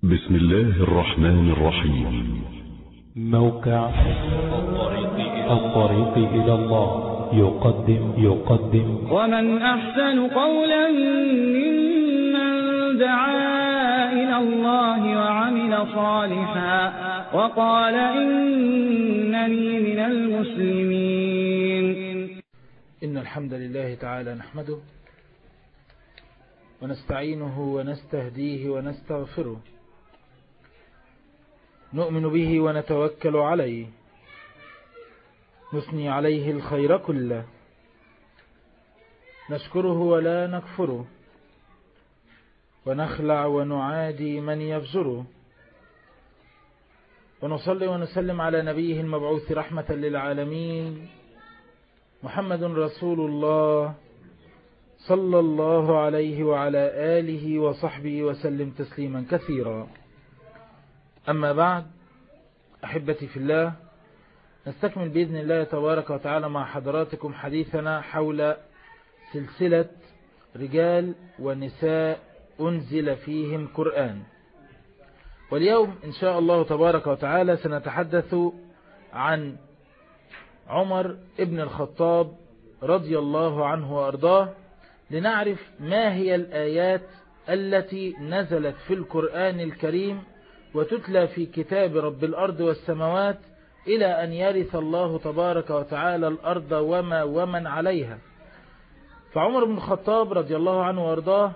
بسم الله الرحمن الرحيم موقع الطريق إلى الله يقدم يقدم ومن أحسن قولا ممن دعا إلى الله وعمل صالحا وقال إنني من المسلمين إن الحمد لله تعالى نحمده ونستعينه ونستهديه ونستغفره نؤمن به ونتوكل عليه نثني عليه الخير كله نشكره ولا نكفره ونخلع ونعادي من يفجره ونصلي ونسلم على نبيه المبعوث رحمة للعالمين محمد رسول الله صلى الله عليه وعلى آله وصحبه وسلم تسليما كثيرا أما بعد أحبتي في الله نستكمل بإذن الله تبارك وتعالى مع حضراتكم حديثنا حول سلسلة رجال ونساء أنزل فيهم قرآن واليوم إن شاء الله تبارك وتعالى سنتحدث عن عمر ابن الخطاب رضي الله عنه وأرضاه لنعرف ما هي الآيات التي نزلت في القرآن الكريم وتتلى في كتاب رب الأرض والسماوات إلى أن يرث الله تبارك وتعالى الأرض وما ومن عليها فعمر بن الخطاب رضي الله عنه وارضاه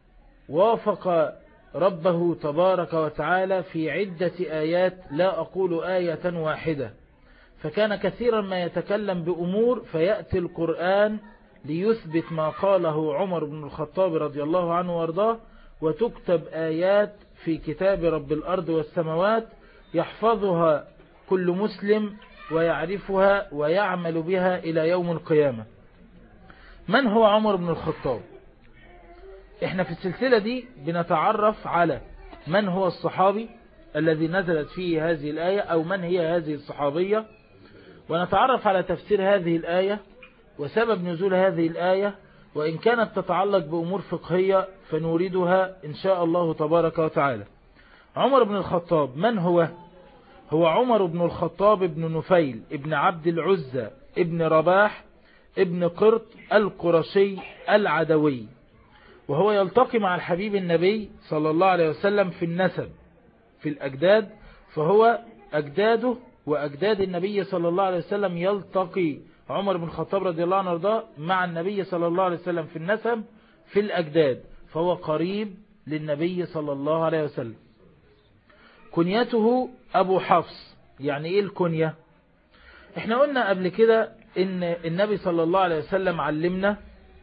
وافق ربه تبارك وتعالى في عدة آيات لا أقول آية واحدة فكان كثيرا ما يتكلم بأمور فيأتي القرآن ليثبت ما قاله عمر بن الخطاب رضي الله عنه وارضاه وتكتب آيات في كتاب رب الأرض والسماوات يحفظها كل مسلم ويعرفها ويعمل بها إلى يوم القيامة من هو عمر بن الخطاب احنا في السلسلة دي بنتعرف على من هو الصحابي الذي نزلت فيه هذه الآية أو من هي هذه الصحابية ونتعرف على تفسير هذه الآية وسبب نزول هذه الآية وإن كانت تتعلق بأمور فقهية فنوردها إن شاء الله تبارك وتعالى عمر بن الخطاب من هو؟ هو عمر بن الخطاب بن نفيل ابن عبد العزة ابن رباح ابن قرط القرشي العدوي وهو يلتقي مع الحبيب النبي صلى الله عليه وسلم في النسب في الأجداد فهو أجداده وأجداد النبي صلى الله عليه وسلم يلتقي عمر بن الخطاب رضي الله عنه وارضاه مع النبي صلى الله عليه وسلم في النسب في الأجداد فهو قريب للنبي صلى الله عليه وسلم كنيته أبو حفص يعني إيه الكنية احنا قلنا قبل كده ان النبي صلى الله عليه وسلم علمنا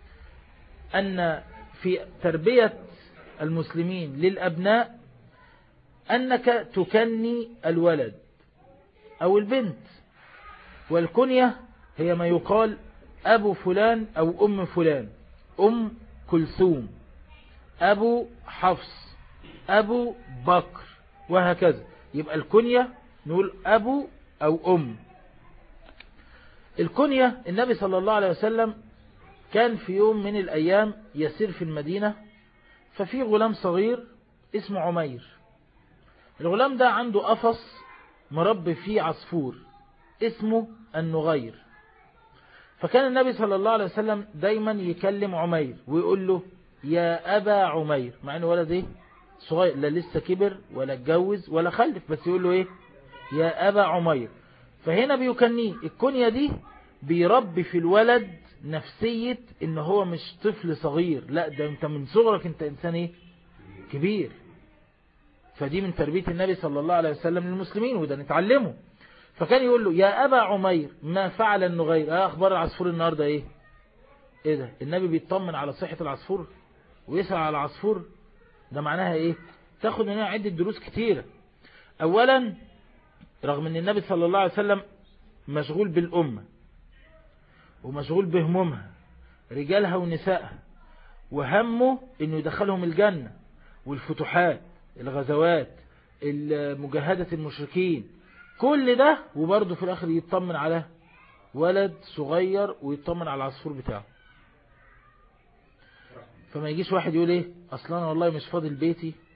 أن في تربية المسلمين للأبناء أنك تكني الولد أو البنت والكنية هي ما يقال أبو فلان أو أم فلان أم كلثوم أبو حفص أبو بكر وهكذا يبقى الكنية نقول أبو أو أم الكنية النبي صلى الله عليه وسلم كان في يوم من الأيام يسير في المدينة ففي غلام صغير اسمه عمير الغلام ده عنده قفص مربي فيه عصفور اسمه النغير فكان النبي صلى الله عليه وسلم دايما يكلم عمير ويقول له يا أبا عمير مع انه ولد ايه صغير لا لسه كبر ولا اتجوز ولا خلف بس يقول له ايه يا أبا عمير فهنا بيكنيه الكنية دي بيربي في الولد نفسية ان هو مش طفل صغير لا ده انت من صغرك انت انسان ايه كبير فدي من تربية النبي صلى الله عليه وسلم للمسلمين وده نتعلمه فكان يقول له يا أبا عمير ما فعل النغير اه أخبار العصفور النهاردة إيه إيه ده النبي بيطمن على صحة العصفور ويسأل على العصفور ده معناها إيه تاخد منها عدة دروس كتيرة أولا رغم أن النبي صلى الله عليه وسلم مشغول بالأمة ومشغول بهمومها رجالها ونسائها وهمه أنه يدخلهم الجنة والفتوحات الغزوات مجاهدة المشركين كل ده وبرضه في الآخر يطمن على ولد صغير ويطمن على العصفور بتاعه فما يجيش واحد يقول ايه اصلا انا والله مش فاضل بيتي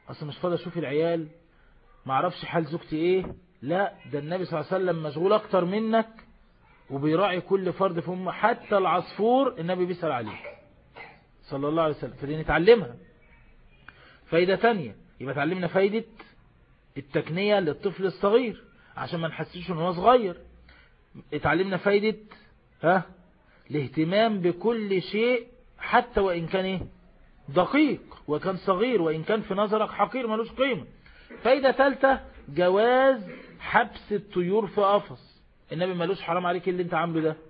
اصل مش فاضي اشوف العيال ما اعرفش حال زوجتي ايه لا ده النبي صلى الله عليه وسلم مشغول اكتر منك وبيراعي كل فرد في امه حتى العصفور النبي بيسأل عليه صلى الله عليه وسلم فدي نتعلمها فايدة تانية يبقى تعلمنا فايدة التكنية للطفل الصغير عشان ما نحسسش ان هو صغير اتعلمنا فايدة ها الاهتمام بكل شيء حتى وإن كان ايه دقيق وكان صغير وإن كان في نظرك حقير ملوش قيمة فايدة ثالثة جواز حبس الطيور في قفص النبي ملوش حرام عليك اللي انت عامله ده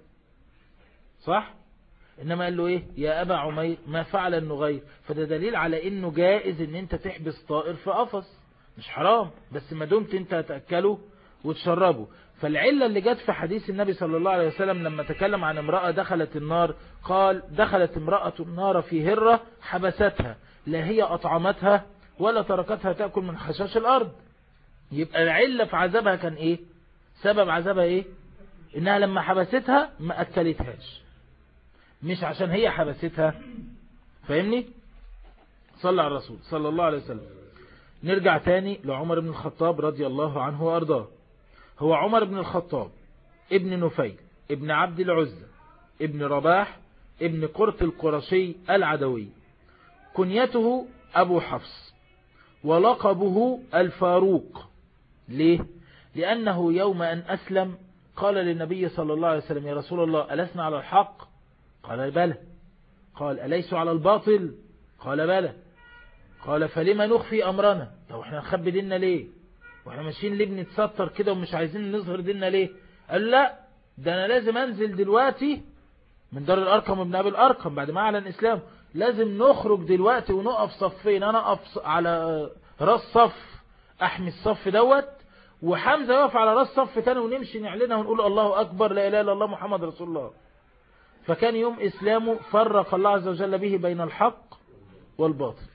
صح انما قال له ايه يا ابا عمير ما فعل النغير فده دليل على انه جائز ان انت تحبس طائر في قفص مش حرام بس ما دمت انت هتأكله وتشربه فالعلة اللي جت في حديث النبي صلى الله عليه وسلم لما تكلم عن امرأة دخلت النار قال دخلت امرأة النار في هرة حبستها لا هي أطعمتها ولا تركتها تأكل من خشاش الأرض يبقى العلة في عذابها كان ايه سبب عذابها ايه انها لما حبستها ما أكلتهاش مش عشان هي حبستها فاهمني صلى على الرسول صلى الله عليه وسلم نرجع تاني لعمر بن الخطاب رضي الله عنه وأرضاه هو عمر بن الخطاب ابن نفيل ابن عبد العزة ابن رباح ابن قرط القرشي العدوي كنيته أبو حفص ولقبه الفاروق ليه؟ لأنه يوم أن أسلم قال للنبي صلى الله عليه وسلم يا رسول الله ألسنا على الحق قال بلى قال أليس على الباطل قال بلى قال فلما نخفي أمرنا طب احنا نخبي ديننا ليه واحنا ماشيين ليه بنتستر كده ومش عايزين نظهر ديننا ليه قال لا ده انا لازم انزل دلوقتي من دار الارقم وابن ابي الارقم بعد ما اعلن اسلام لازم نخرج دلوقتي ونقف صفين انا اقف على راس صف احمي الصف دوت وحمزة يقف على راس صف تاني ونمشي نعلنها ونقول الله اكبر لا اله الا الله محمد رسول الله فكان يوم اسلامه فرق الله عز وجل به بين الحق والباطل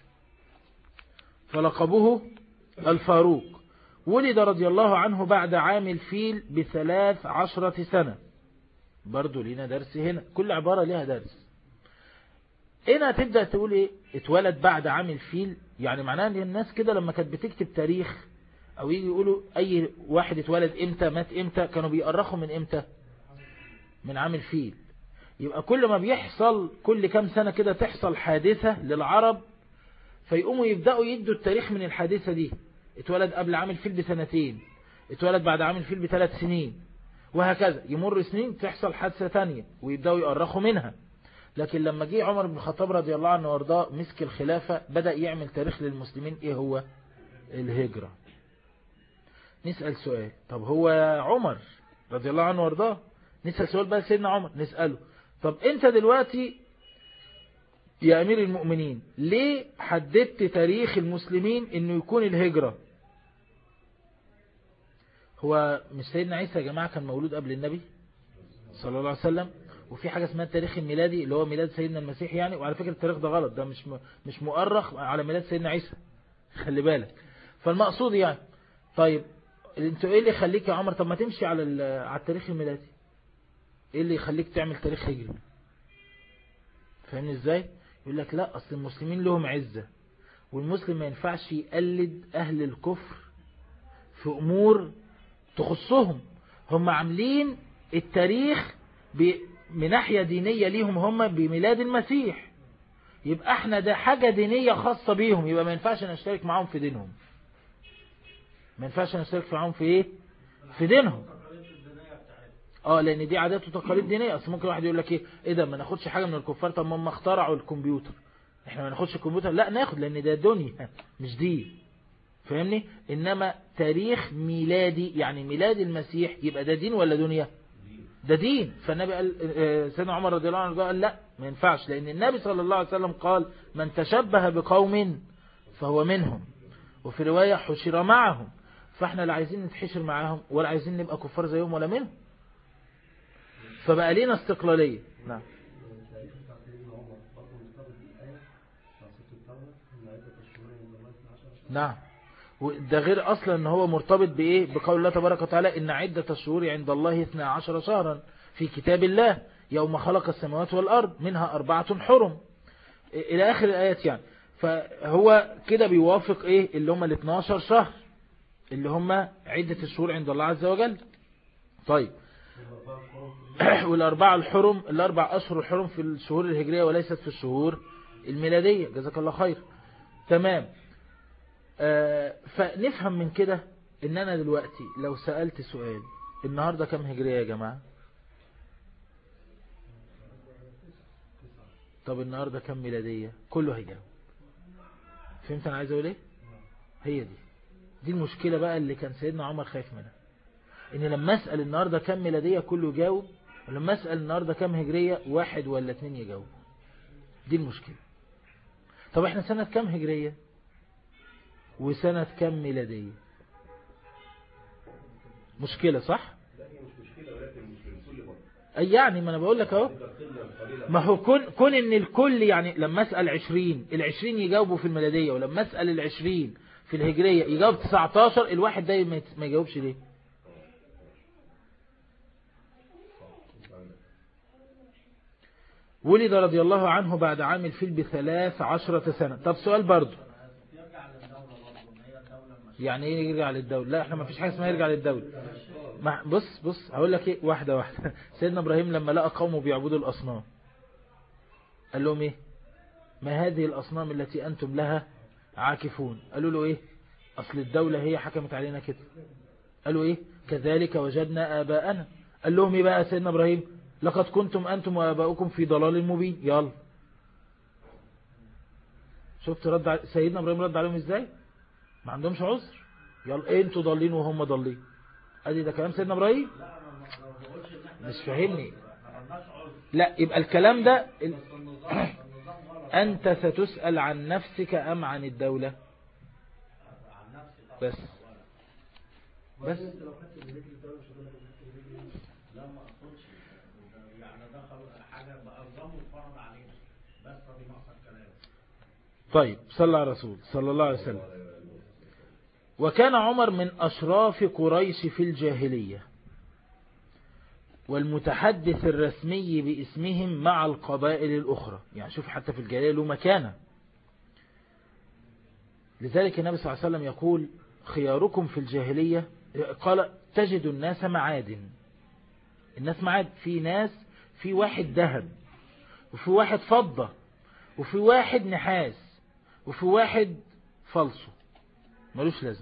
فلقبه الفاروق ولد رضي الله عنه بعد عام الفيل بثلاث عشرة سنة برضو لنا درس هنا كل عبارة لها درس هنا تبدأ تقول ايه اتولد بعد عام الفيل يعني معناه ان الناس كده لما كانت بتكتب تاريخ او يجي يقولوا اي واحد اتولد امتى مات امتى كانوا بيأرخوا من امتى من عام الفيل يبقى كل ما بيحصل كل كام سنة كده تحصل حادثة للعرب فيقوموا يبدأوا يدوا التاريخ من الحادثة دي اتولد قبل عام الفيل بسنتين اتولد بعد عام الفيل بثلاث سنين وهكذا يمر سنين تحصل حادثة تانية ويبدأوا يؤرخوا منها لكن لما جه عمر بن الخطاب رضي الله عنه وارضاه مسك الخلافة بدأ يعمل تاريخ للمسلمين ايه هو الهجرة نسأل سؤال طب هو عمر رضي الله عنه وارضاه نسأل سؤال بقى سيدنا عمر نسأله طب انت دلوقتي يا أمير المؤمنين ليه حددت تاريخ المسلمين انه يكون الهجرة هو مش سيدنا عيسى يا جماعة كان مولود قبل النبي صلى الله عليه وسلم وفي حاجة اسمها التاريخ الميلادي اللي هو ميلاد سيدنا المسيح يعني وعلى فكرة التاريخ ده غلط ده مش مش مؤرخ على ميلاد سيدنا عيسى خلي بالك فالمقصود يعني طيب انتوا ايه اللي يخليك يا عمر طب ما تمشي على على التاريخ الميلادي ايه اللي يخليك تعمل تاريخ هجري فاهمني ازاي يقول لك لا اصل المسلمين لهم عزة والمسلم ما ينفعش يقلد اهل الكفر في امور تخصهم هم عاملين التاريخ من ناحية دينية ليهم هم بميلاد المسيح يبقى احنا ده حاجة دينية خاصة بيهم يبقى ما ينفعش نشترك معاهم في دينهم ما ينفعش نشترك معاهم في ايه في دينهم اه لان دي عادات وتقاليد دينيه اصل ممكن واحد يقول لك ايه ايه ده ما ناخدش حاجه من الكفار طب ما هم اخترعوا الكمبيوتر احنا ما ناخدش الكمبيوتر لا ناخد لان ده دنيا مش دين فاهمني انما تاريخ ميلادي يعني ميلاد المسيح يبقى ده دين ولا دنيا ده دين فالنبي قال سيدنا عمر رضي الله عنه قال لا ما ينفعش لان النبي صلى الله عليه وسلم قال من تشبه بقوم فهو منهم وفي رواية حشر معهم فاحنا لا عايزين نتحشر معاهم ولا عايزين نبقى كفار زيهم ولا منهم فبقى لنا استقلالية نعم نعم وده غير أصلا ان هو مرتبط بإيه بقول الله تبارك وتعالى إن عدة الشهور عند الله 12 شهرا في كتاب الله يوم خلق السماوات والأرض منها أربعة حرم إلى آخر الآيات يعني فهو كده بيوافق ايه اللي هم ال 12 شهر اللي هم عدة الشهور عند الله عز وجل طيب والأربعة الحرم الأربع أشهر الحرم في الشهور الهجرية وليست في الشهور الميلادية جزاك الله خير تمام آه فنفهم من كده ان انا دلوقتي لو سألت سؤال النهاردة كم هجرية يا جماعة طب النهاردة كم ميلادية كله هيجاوب فهمت انا عايز اقول ايه هي دي دي المشكلة بقى اللي كان سيدنا عمر خايف منها ان لما اسأل النهاردة كم ميلادية كله يجاوب ولما اسأل النهاردة كم هجرية واحد ولا اتنين يجاوب دي المشكلة طب احنا سنة كم هجرية وسنة كم ميلادية مشكلة صح أي يعني ما أنا بقول لك أهو ما هو كون, كون إن الكل يعني لما أسأل عشرين العشرين يجاوبوا في الميلادية ولما أسأل العشرين في الهجرية يجاوب 19 الواحد ده ما يجاوبش ليه ولد رضي الله عنه بعد عام الفيل بثلاث عشرة سنة طب سؤال برضو يعني ايه يرجع للدولة لا احنا ما فيش حاجة اسمها يرجع للدولة بص بص هقول لك ايه واحدة واحدة سيدنا ابراهيم لما لقى قومه بيعبدوا الاصنام قال لهم ايه ما هذه الاصنام التي انتم لها عاكفون قالوا له ايه اصل الدولة هي حكمت علينا كده قالوا ايه كذلك وجدنا اباءنا قال لهم ايه بقى سيدنا ابراهيم لقد كنتم أنتم وآباؤكم في ضلال مبين يلا شفت رد ع... سيدنا إبراهيم رد عليهم إزاي ما عندهمش عذر يلا إيه انتوا ضالين وهم ضالين ادي ده كلام سيدنا إبراهيم مش فاهمني لا يبقى الكلام ده ال... أنت ستسأل عن نفسك أم عن الدولة بس بس طيب صلى على رسول صلى الله عليه وسلم وكان عمر من أشراف قريش في الجاهلية والمتحدث الرسمي باسمهم مع القبائل الأخرى يعني شوف حتى في الجاهلية له مكانة لذلك النبي صلى الله عليه وسلم يقول خياركم في الجاهلية قال تجد الناس معادن الناس معادن في ناس في واحد ذهب وفي واحد فضة وفي واحد نحاس وفي واحد فلسو ملوش لازمة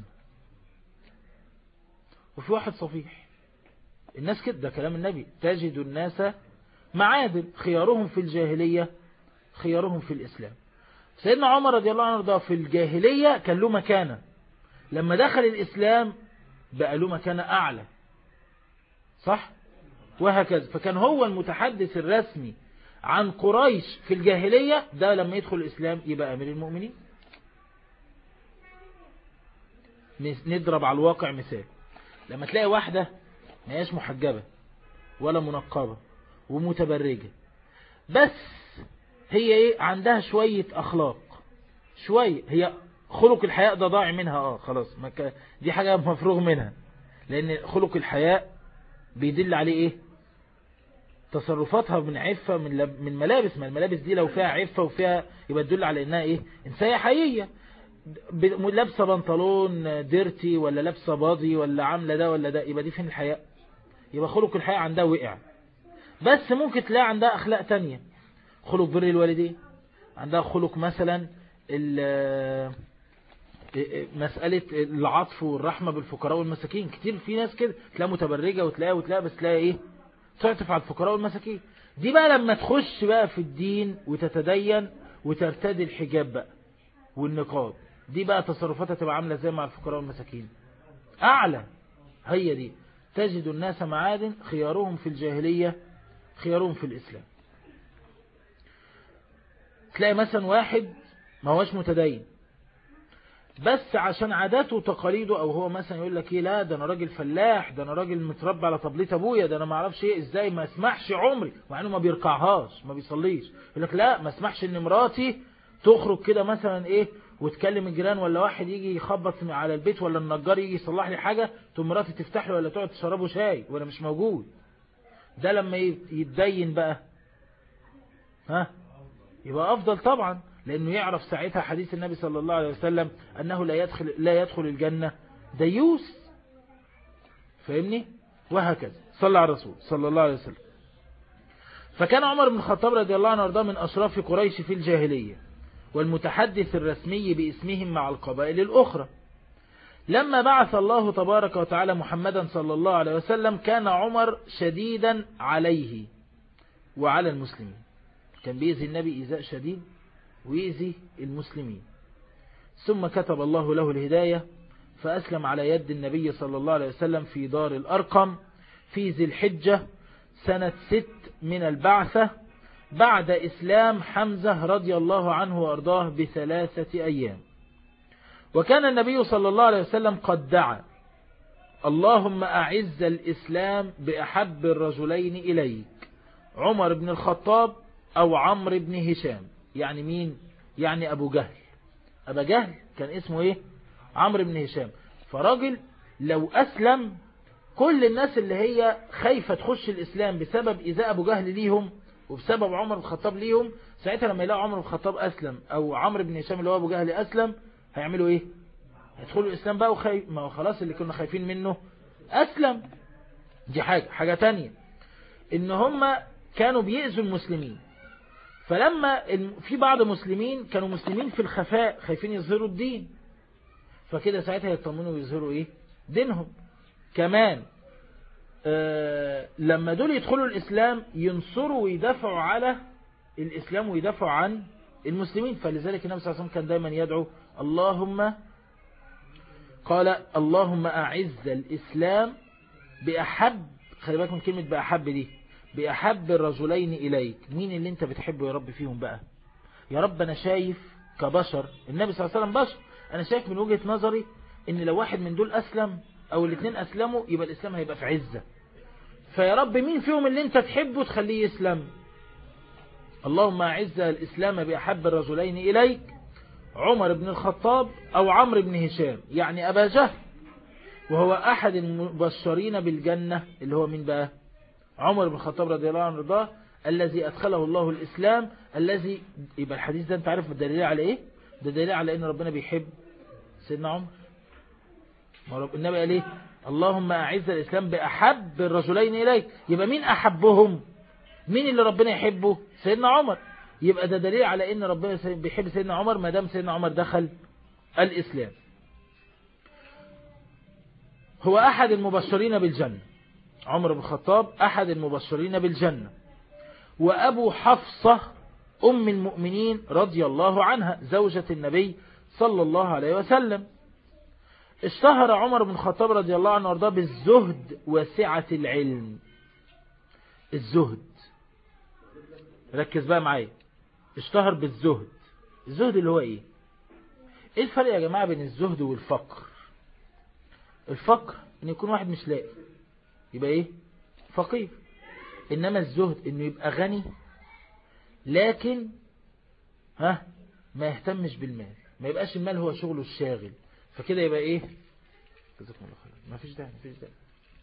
وفي واحد صفيح الناس كده ده كلام النبي تجد الناس معادن خيارهم في الجاهلية خيارهم في الإسلام سيدنا عمر رضي الله عنه رضاه في الجاهلية كان له مكانة لما دخل الإسلام بقى له مكانة أعلى صح وهكذا فكان هو المتحدث الرسمي عن قريش في الجاهلية ده لما يدخل الإسلام يبقى أمير المؤمنين نضرب على الواقع مثال لما تلاقي واحدة ما هياش محجبة ولا منقبة ومتبرجة بس هي ايه عندها شوية أخلاق شوية هي خلق الحياء ده ضاع منها اه خلاص دي حاجة مفروغ منها لأن خلق الحياء بيدل عليه ايه تصرفاتها من عفة من لب من ملابس ما الملابس دي لو فيها عفة وفيها يبقى تدل على انها ايه انسانة حقيقية لابسه بنطلون ديرتي ولا لابسه باضي ولا عامله ده ولا ده يبقى دي فين الحياء يبقى خلق الحياء عندها وقع بس ممكن تلاقي عندها اخلاق تانية خلق بر الوالدين عندها خلق مثلا مسألة العطف والرحمة بالفقراء والمساكين كتير في ناس كده تلاقي متبرجة وتلاقي وتلاقي بس تلاقي ايه تعطف على الفقراء والمساكين دي بقى لما تخش بقى في الدين وتتدين وترتدي الحجاب بقى والنقاب دي بقى تصرفاتها تبقى عاملة زي مع الفقراء والمساكين أعلى هي دي تجد الناس معادن خيارهم في الجاهلية خيارهم في الإسلام تلاقي مثلا واحد ما هوش متدين بس عشان عاداته وتقاليده او هو مثلا يقول لك ايه لا ده انا راجل فلاح ده انا راجل متربى على طبليه ابويا ده انا ما اعرفش ايه ازاي ما اسمحش عمري مع انه ما بيركعهاش ما بيصليش يقول لك لا ما اسمحش ان مراتي تخرج كده مثلا ايه وتكلم الجيران ولا واحد يجي يخبط على البيت ولا النجار يجي يصلح لي حاجة تقوم مراتي تفتح له ولا تقعد تشربه شاي وانا مش موجود ده لما يتدين بقى ها يبقى افضل طبعا لأنه يعرف ساعتها حديث النبي صلى الله عليه وسلم أنه لا يدخل, لا يدخل الجنة ديوس فاهمني وهكذا صلى على الرسول صلى الله عليه وسلم فكان عمر بن الخطاب رضي الله عنه وارضاه من أشراف قريش في الجاهلية والمتحدث الرسمي باسمهم مع القبائل الأخرى لما بعث الله تبارك وتعالى محمدا صلى الله عليه وسلم كان عمر شديدا عليه وعلى المسلمين كان بيزي النبي إيذاء شديد ويأذي المسلمين ثم كتب الله له الهداية فأسلم على يد النبي صلى الله عليه وسلم في دار الأرقم في ذي الحجة سنة ست من البعثة بعد إسلام حمزة رضي الله عنه وأرضاه بثلاثة أيام وكان النبي صلى الله عليه وسلم قد دعا اللهم أعز الإسلام بأحب الرجلين إليك عمر بن الخطاب أو عمرو بن هشام يعني مين يعني أبو جهل أبا جهل كان اسمه إيه عمرو بن هشام فراجل لو أسلم كل الناس اللي هي خايفة تخش الإسلام بسبب إذاء أبو جهل ليهم وبسبب عمر بن الخطاب ليهم ساعتها لما يلاقوا عمر بن الخطاب أسلم أو عمرو بن هشام اللي هو أبو جهل أسلم هيعملوا إيه هيدخلوا الإسلام بقى وخايف ما هو خلاص اللي كنا خايفين منه أسلم دي حاجة حاجة تانية إن هم كانوا بيأذوا المسلمين فلما في بعض المسلمين كانوا مسلمين في الخفاء خايفين يظهروا الدين فكده ساعتها يطمنوا ويظهروا ايه دينهم كمان آه لما دول يدخلوا الإسلام ينصروا ويدافعوا على الإسلام ويدافعوا عن المسلمين فلذلك النبي صلى الله عليه وسلم كان دايما يدعو اللهم قال اللهم أعز الإسلام بأحب خلي بالك من كلمة بأحب دي بأحب الرجلين إليك مين اللي انت بتحبه يا رب فيهم بقى يا رب أنا شايف كبشر النبي صلى الله عليه وسلم بشر أنا شايف من وجهة نظري ان لو واحد من دول أسلم أو الاثنين أسلموا يبقى الإسلام هيبقى في عزة فيا رب مين فيهم اللي انت تحبه تخليه يسلم اللهم أعز الإسلام بأحب الرجلين إليك عمر بن الخطاب أو عمرو بن هشام يعني أبا جهل وهو أحد المبشرين بالجنة اللي هو من بقى عمر بن الخطاب رضي الله عنه رضاه الذي أدخله الله الإسلام الذي يبقى الحديث ده أنت عارف الدليل على إيه ده دليل على إن ربنا بيحب سيدنا عمر النبي قال إيه اللهم أعز الإسلام بأحب الرجلين إليك يبقى مين أحبهم مين اللي ربنا يحبه سيدنا عمر يبقى ده دليل على ان ربنا بيحب سيدنا عمر ما دام سيدنا عمر دخل الإسلام هو أحد المبشرين بالجنة عمر بن الخطاب أحد المبشرين بالجنة وأبو حفصة أم المؤمنين رضي الله عنها زوجة النبي صلى الله عليه وسلم اشتهر عمر بن الخطاب رضي الله عنه وارضاه بالزهد وسعة العلم الزهد ركز بقى معايا اشتهر بالزهد الزهد اللي هو ايه ايه الفرق يا جماعة بين الزهد والفقر الفقر ان يكون واحد مش لاقي يبقى ايه فقير انما الزهد انه يبقى غني لكن ها ما يهتمش بالمال ما يبقاش المال هو شغله الشاغل فكده يبقى ايه جزاكم الله خير ما فيش داعي ما فيش داعي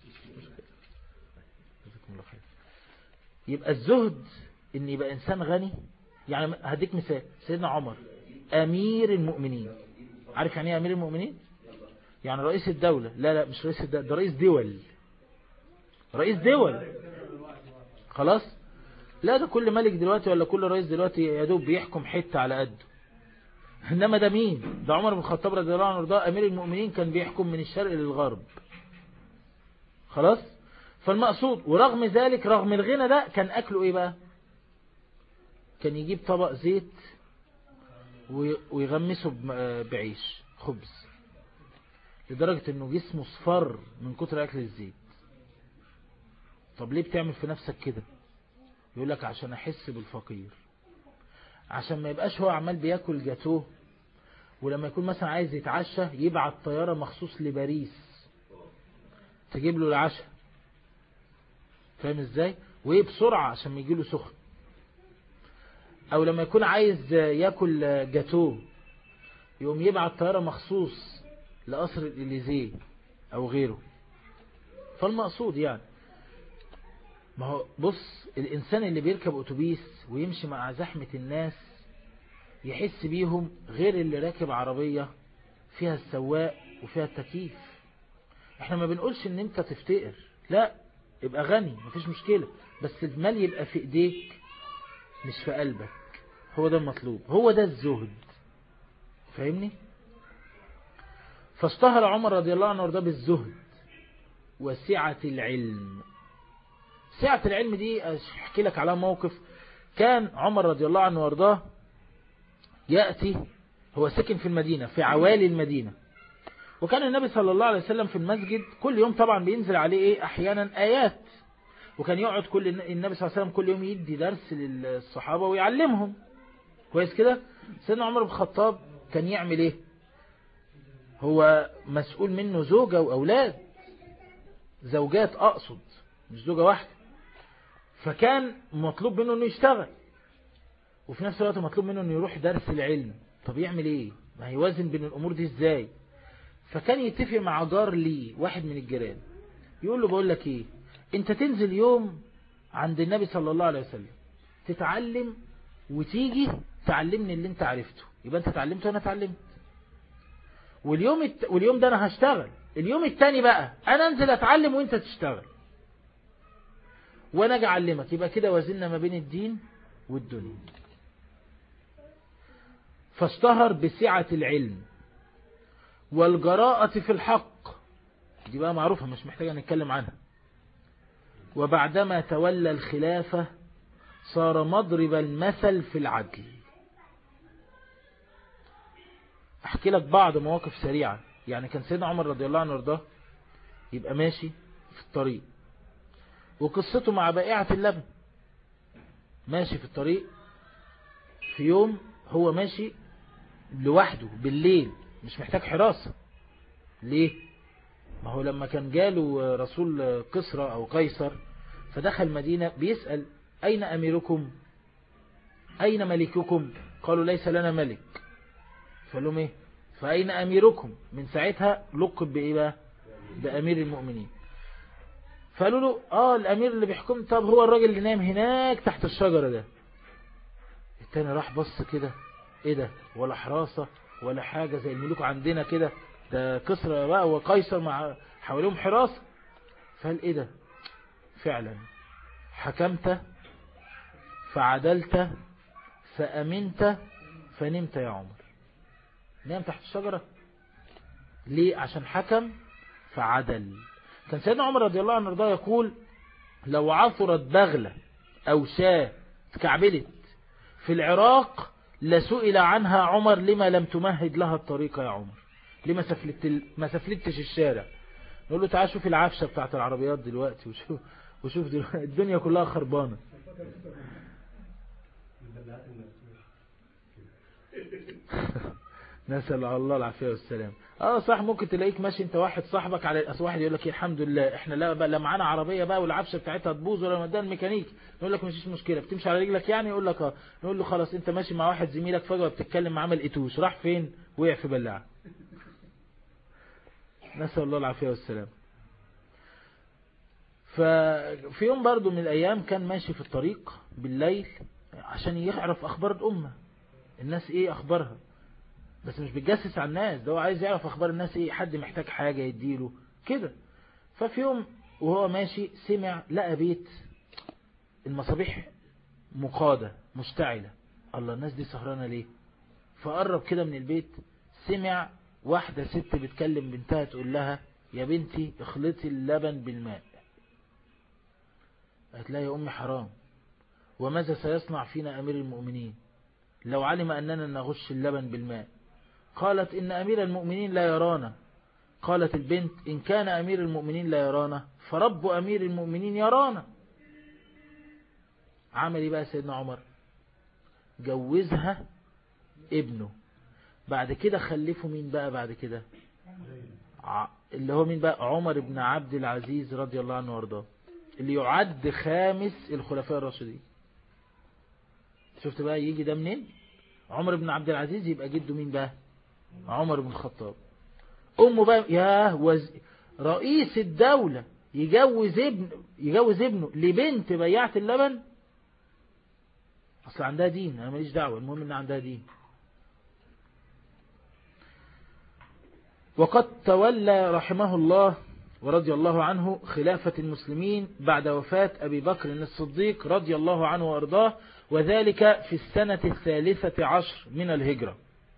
جزاكم الله خير يبقى الزهد ان يبقى انسان غني يعني هديك مثال سيدنا عمر امير المؤمنين عارف يعني ايه امير المؤمنين يعني رئيس الدولة لا لا مش رئيس الدولة ده رئيس دول رئيس دول خلاص لا ده كل ملك دلوقتي ولا كل رئيس دلوقتي يا دوب بيحكم حتة على قده انما ده مين ده عمر بن الخطاب رضي الله عنه وارضاه امير المؤمنين كان بيحكم من الشرق للغرب خلاص فالمقصود ورغم ذلك رغم الغنى ده كان اكله ايه بقى كان يجيب طبق زيت ويغمسه بعيش خبز لدرجة انه جسمه اصفر من كتر اكل الزيت طب ليه بتعمل في نفسك كده يقول لك عشان احس بالفقير عشان ما يبقاش هو عمال بياكل جاتوه ولما يكون مثلا عايز يتعشى يبعت طيارة مخصوص لباريس تجيب له العشاء فاهم ازاي وايه بسرعة عشان ما يجيله سخن او لما يكون عايز ياكل جاتوه يقوم يبعت طيارة مخصوص لقصر الإليزيه او غيره فالمقصود يعني ما هو بص الإنسان اللي بيركب أتوبيس ويمشي مع زحمة الناس يحس بيهم غير اللي راكب عربية فيها السواق وفيها التكييف احنا ما بنقولش ان انت تفتقر لا يبقى غني مفيش مشكلة بس المال يبقى في ايديك مش في قلبك هو ده المطلوب هو ده الزهد فاهمني فاشتهر عمر رضي الله عنه وارضاه بالزهد وسعة العلم سعة العلم دي احكي لك على موقف كان عمر رضي الله عنه وارضاه يأتي هو سكن في المدينة في عوالي المدينة وكان النبي صلى الله عليه وسلم في المسجد كل يوم طبعا بينزل عليه ايه احيانا ايات وكان يقعد كل النبي صلى الله عليه وسلم كل يوم يدي درس للصحابة ويعلمهم كويس كده سيدنا عمر بن الخطاب كان يعمل ايه هو مسؤول منه زوجة واولاد زوجات اقصد مش زوجة واحدة فكان مطلوب منه انه يشتغل وفي نفس الوقت مطلوب منه انه يروح درس العلم طب يعمل ايه ما هيوازن بين الامور دي ازاي فكان يتفق مع جار ليه واحد من الجيران يقول له بقول لك ايه انت تنزل يوم عند النبي صلى الله عليه وسلم تتعلم وتيجي تعلمني اللي انت عرفته يبقى انت اتعلمت وانا اتعلمت واليوم الت... واليوم ده انا هشتغل اليوم التاني بقى انا انزل اتعلم وانت تشتغل وانا اجي اعلمك يبقى كده وازننا ما بين الدين والدنيا فاشتهر بسعة العلم والجراءة في الحق دي بقى معروفة مش محتاجة نتكلم عنها وبعدما تولى الخلافة صار مضرب المثل في العدل احكي لك بعض مواقف سريعة يعني كان سيدنا عمر رضي الله عنه وارضاه يبقى ماشي في الطريق وقصته مع بائعة اللبن ماشي في الطريق في يوم هو ماشي لوحده بالليل مش محتاج حراسة ليه ما هو لما كان جاله رسول قسرة أو قيصر فدخل مدينة بيسأل أين أميركم أين ملككم قالوا ليس لنا ملك فقال لهم إيه فأين أميركم من ساعتها لقب بإيه بقى بأمير المؤمنين فقالوا له آه الأمير اللي بيحكم طب هو الراجل اللي نايم هناك تحت الشجرة ده التاني راح بص كده ايه ده ولا حراسة ولا حاجة زي الملوك عندنا كده ده كسرى بقى وقيصر مع حواليهم حراسة فقال ايه ده فعلا حكمت فعدلت فأمنت فنمت يا عمر نام تحت الشجرة ليه عشان حكم فعدل كان سيدنا عمر رضي الله عنه رضاه يقول لو عثرت بغلة أو شاة اتكعبلت في العراق لسئل عنها عمر لما لم تمهد لها الطريق يا عمر لما سفلت ما سفلتش الشارع نقول له تعال شوف العفشة بتاعت العربيات دلوقتي وشوف وشوف دلوقتي الدنيا كلها خربانة نسأل الله العافية والسلام اه صح ممكن تلاقيك ماشي انت واحد صاحبك على اصل واحد يقول لك الحمد لله احنا لا بقى لا معانا عربيه بقى والعفشه بتاعتها تبوظ ولا مدان الميكانيك نقول لك مفيش مشكله بتمشي على رجلك يعني يقول لك اه نقول له خلاص انت ماشي مع واحد زميلك فجاه بتتكلم معاه ما لقيتوش راح فين وقع في بلاعه نسال الله العافيه والسلام ففي يوم برضو من الايام كان ماشي في الطريق بالليل عشان يعرف اخبار الامه الناس ايه اخبارها بس مش بيتجسس على الناس ده هو عايز يعرف اخبار الناس ايه حد محتاج حاجة يديله كده ففي يوم وهو ماشي سمع لقى بيت المصابيح مقادة مشتعلة الله الناس دي سهرانة ليه فقرب كده من البيت سمع واحدة ست بتكلم بنتها تقول لها يا بنتي اخلطي اللبن بالماء قالت لها يا أمي حرام وماذا سيصنع فينا أمير المؤمنين لو علم أننا نغش اللبن بالماء قالت إن أمير المؤمنين لا يرانا قالت البنت إن كان أمير المؤمنين لا يرانا فرب أمير المؤمنين يرانا عمل إيه بقى سيدنا عمر جوزها ابنه بعد كده خلفوا مين بقى بعد كده اللي هو مين بقى عمر بن عبد العزيز رضي الله عنه وارضاه اللي يعد خامس الخلفاء الراشدين شفت بقى يجي ده منين عمر بن عبد العزيز يبقى جده مين بقى عمر بن الخطاب امه بقى يا وز... رئيس الدولة يجوز ابن يجوز ابنه لبنت بياعة اللبن اصل عندها دين انا ماليش دعوة المهم ان عندها دين وقد تولى رحمه الله ورضي الله عنه خلافة المسلمين بعد وفاة أبي بكر الصديق رضي الله عنه وأرضاه وذلك في السنة الثالثة عشر من الهجرة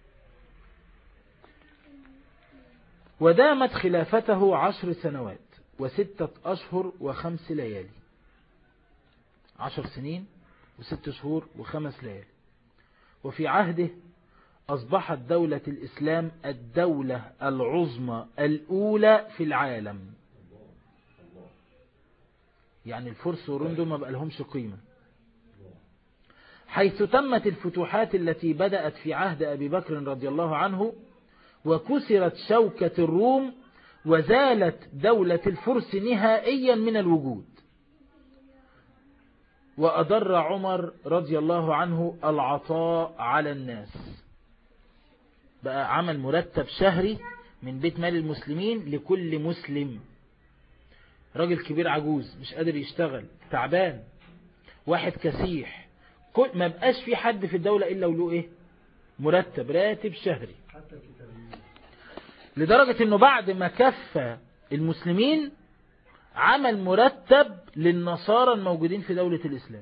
ودامت خلافته عشر سنوات وستة أشهر وخمس ليالي عشر سنين وست شهور وخمس ليالي وفي عهده أصبحت دولة الإسلام الدولة العظمى الأولى في العالم يعني الفرس وروندو ما بقى لهمش قيمة حيث تمت الفتوحات التي بدأت في عهد أبي بكر رضي الله عنه وكسرت شوكة الروم وزالت دولة الفرس نهائيا من الوجود وأضر عمر رضي الله عنه العطاء على الناس بقى عمل مرتب شهري من بيت مال المسلمين لكل مسلم راجل كبير عجوز مش قادر يشتغل تعبان واحد كسيح كل ما بقاش في حد في الدولة إلا وله إيه مرتب راتب شهري لدرجة أنه بعد ما كفى المسلمين عمل مرتب للنصارى الموجودين في دولة الإسلام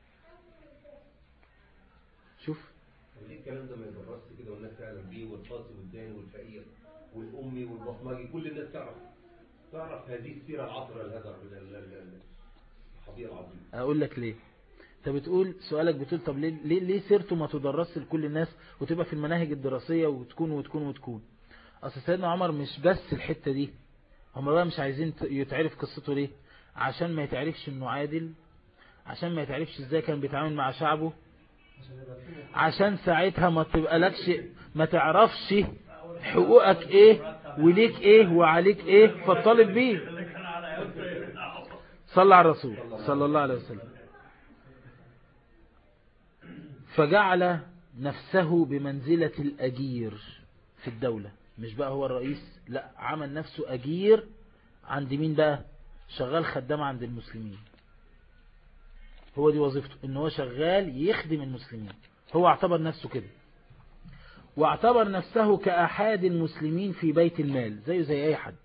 شوف ليه الكلام ده ما يدرسش كده والناس تعلم بيه والقاسي والداني والفقير والأمي والبصمجي كل الناس تعرف تعرف هذه السيرة العطرة الهدر الحضير العظيم أقول لك ليه انت بتقول سؤالك بتقول طب ليه, ليه, ليه سيرته ما تدرسش لكل الناس وتبقى في المناهج الدراسية وتكون وتكون وتكون أصل سيدنا عمر مش بس الحتة دي هم بقى مش عايزين يتعرف قصته ليه عشان ما يتعرفش انه عادل عشان ما يتعرفش ازاي كان بيتعامل مع شعبه عشان ساعتها ما تبقى لكش ما تعرفش حقوقك ايه وليك ايه وعليك ايه فالطالب بيه صلى على الرسول صلى الله عليه وسلم فجعل نفسه بمنزلة الأجير في الدولة مش بقى هو الرئيس لا عمل نفسه أجير عند مين بقى شغال خدام عند المسلمين هو دي وظيفته ان هو شغال يخدم المسلمين هو اعتبر نفسه كده واعتبر نفسه كأحد المسلمين في بيت المال زيه زي أي حد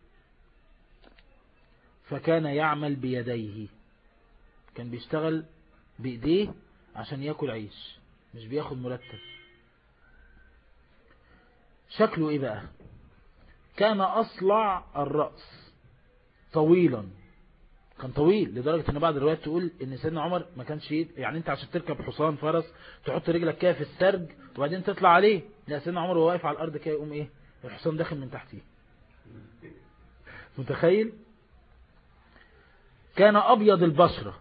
فكان يعمل بيديه كان بيشتغل بإيديه عشان يأكل عيش مش بياخد مرتب شكله ايه بقى كان أصلع الرأس طويلا كان طويل لدرجة ان بعض الروايات تقول ان سيدنا عمر ما كانش يعني انت عشان تركب حصان فرس تحط رجلك كده في السرج وبعدين تطلع عليه لا سيدنا عمر وهو واقف على الارض كده يقوم ايه الحصان داخل من تحتيه متخيل كان ابيض البشرة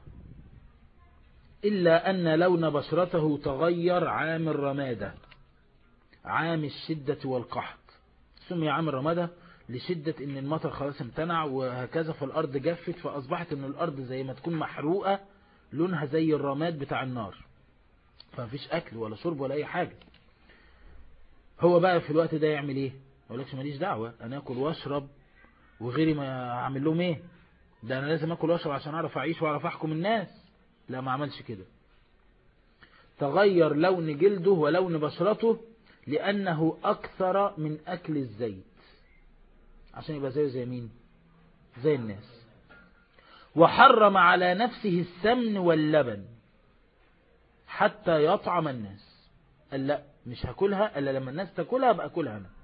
الا ان لون بشرته تغير عام الرمادة عام الشدة والقحط سمي عام الرمادة لشدة ان المطر خلاص امتنع وهكذا فالارض جفت فاصبحت ان الارض زي ما تكون محروقة لونها زي الرماد بتاع النار فمفيش اكل ولا شرب ولا اي حاجة هو بقى في الوقت ده يعمل ايه ما لكش ماليش دعوة انا اكل واشرب وغيري ما اعمل لهم ايه ده انا لازم اكل واشرب عشان اعرف اعيش واعرف احكم الناس لا ما عملش كده تغير لون جلده ولون بشرته لانه اكثر من اكل الزيت عشان يبقى زيه زي مين زي الناس وحرم على نفسه السمن واللبن حتى يطعم الناس قال لا مش هاكلها الا لما الناس تاكلها ابقى اكلها انا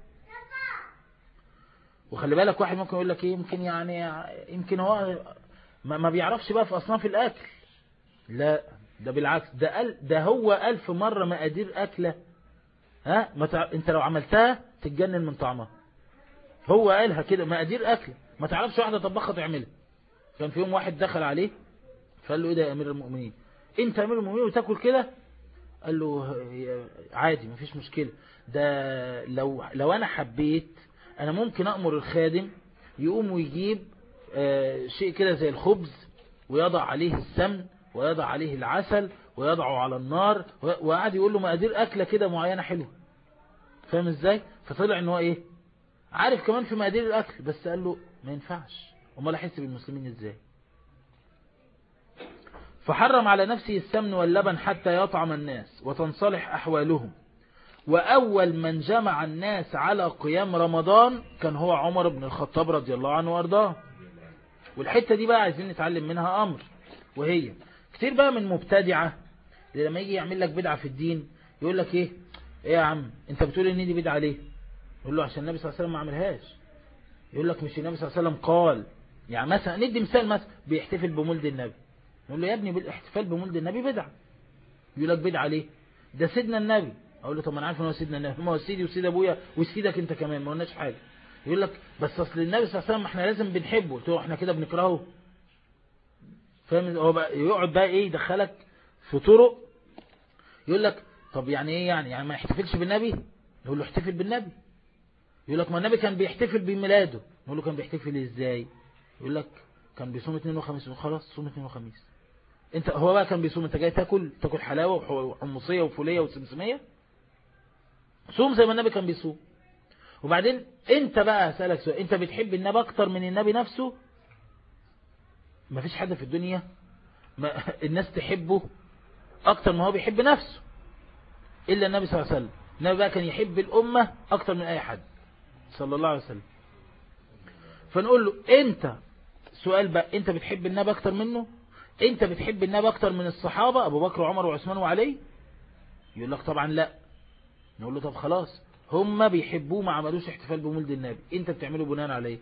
وخلي بالك واحد ممكن يقول لك ايه يمكن يعني يمكن هو ما, ما بيعرفش بقى في اصناف الاكل لا ده بالعكس ده قال ده هو ألف مرة مقادير أكلة ها ما تع... انت لو عملتها تتجنن من طعمها هو قالها كده مقادير أكل ما تعرفش واحدة طبخة تعملها كان في يوم واحد دخل عليه فقال له ايه ده يا امير المؤمنين انت امير المؤمنين وتاكل كده قال له عادي مفيش مشكلة ده لو لو انا حبيت انا ممكن امر الخادم يقوم ويجيب آه شيء كده زي الخبز ويضع عليه السمن ويضع عليه العسل ويضعه على النار وقعد يقول له مقادير اكله كده معينه حلوه فاهم ازاي فطلع ان هو ايه عارف كمان في مقادير الاكل بس قال له ما ينفعش امال احس بالمسلمين ازاي فحرم على نفسه السمن واللبن حتى يطعم الناس وتنصلح احوالهم وأول من جمع الناس على قيام رمضان كان هو عمر بن الخطاب رضي الله عنه وارضاه والحتة دي بقى عايزين نتعلم منها أمر وهي كتير بقى من مبتدعة اللي لما يجي يعمل لك بدعة في الدين يقول لك ايه ايه يا عم انت بتقول ان دي بدعة ليه يقول له عشان النبي صلى الله عليه وسلم ما عملهاش يقول لك مش النبي صلى الله عليه وسلم قال يعني مثلا ندي مثال مثلا بيحتفل بمولد النبي يقول له يا ابني بالاحتفال بمولد النبي بدعة يقول لك بدعة ليه ده سيدنا النبي اقول له طب ما انا عارف ان هو سيدنا النبي ما هو سيدي وسيد ابويا وسيدك انت كمان ما قلناش حاجه يقول لك بس اصل النبي صلى الله عليه وسلم احنا لازم بنحبه قلت له احنا كده بنكرهه فاهم هو بقى يقعد بقى ايه يدخلك في طرق يقول لك طب يعني ايه يعني يعني ما يحتفلش بالنبي نقول له احتفل بالنبي يقول لك ما النبي كان بيحتفل بميلاده نقول له كان بيحتفل ازاي يقول لك كان بيصوم اثنين وخميس خلاص صوم اثنين وخميس انت هو بقى كان بيصوم انت جاي تاكل تاكل حلاوه وحمصيه وفوليه وسمسميه صوم زي ما النبي كان بيصوم وبعدين انت بقى اسالك سؤال انت بتحب النبي اكتر من النبي نفسه ما فيش حد في الدنيا ما الناس تحبه اكتر ما هو بيحب نفسه الا النبي صلى الله عليه وسلم النبي بقى كان يحب الامه اكتر من اي حد صلى الله عليه وسلم فنقول له انت سؤال بقى انت بتحب النبي اكتر منه انت بتحب النبي اكتر من الصحابة ابو بكر وعمر وعثمان وعلي يقول لك طبعا لا نقول له طب خلاص هم بيحبوه ما عملوش احتفال بمولد النبي انت بتعمله بناء عليه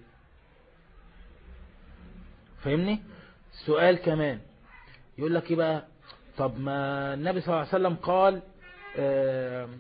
فاهمني سؤال كمان يقول لك ايه بقى طب ما النبي صلى الله عليه وسلم قال آه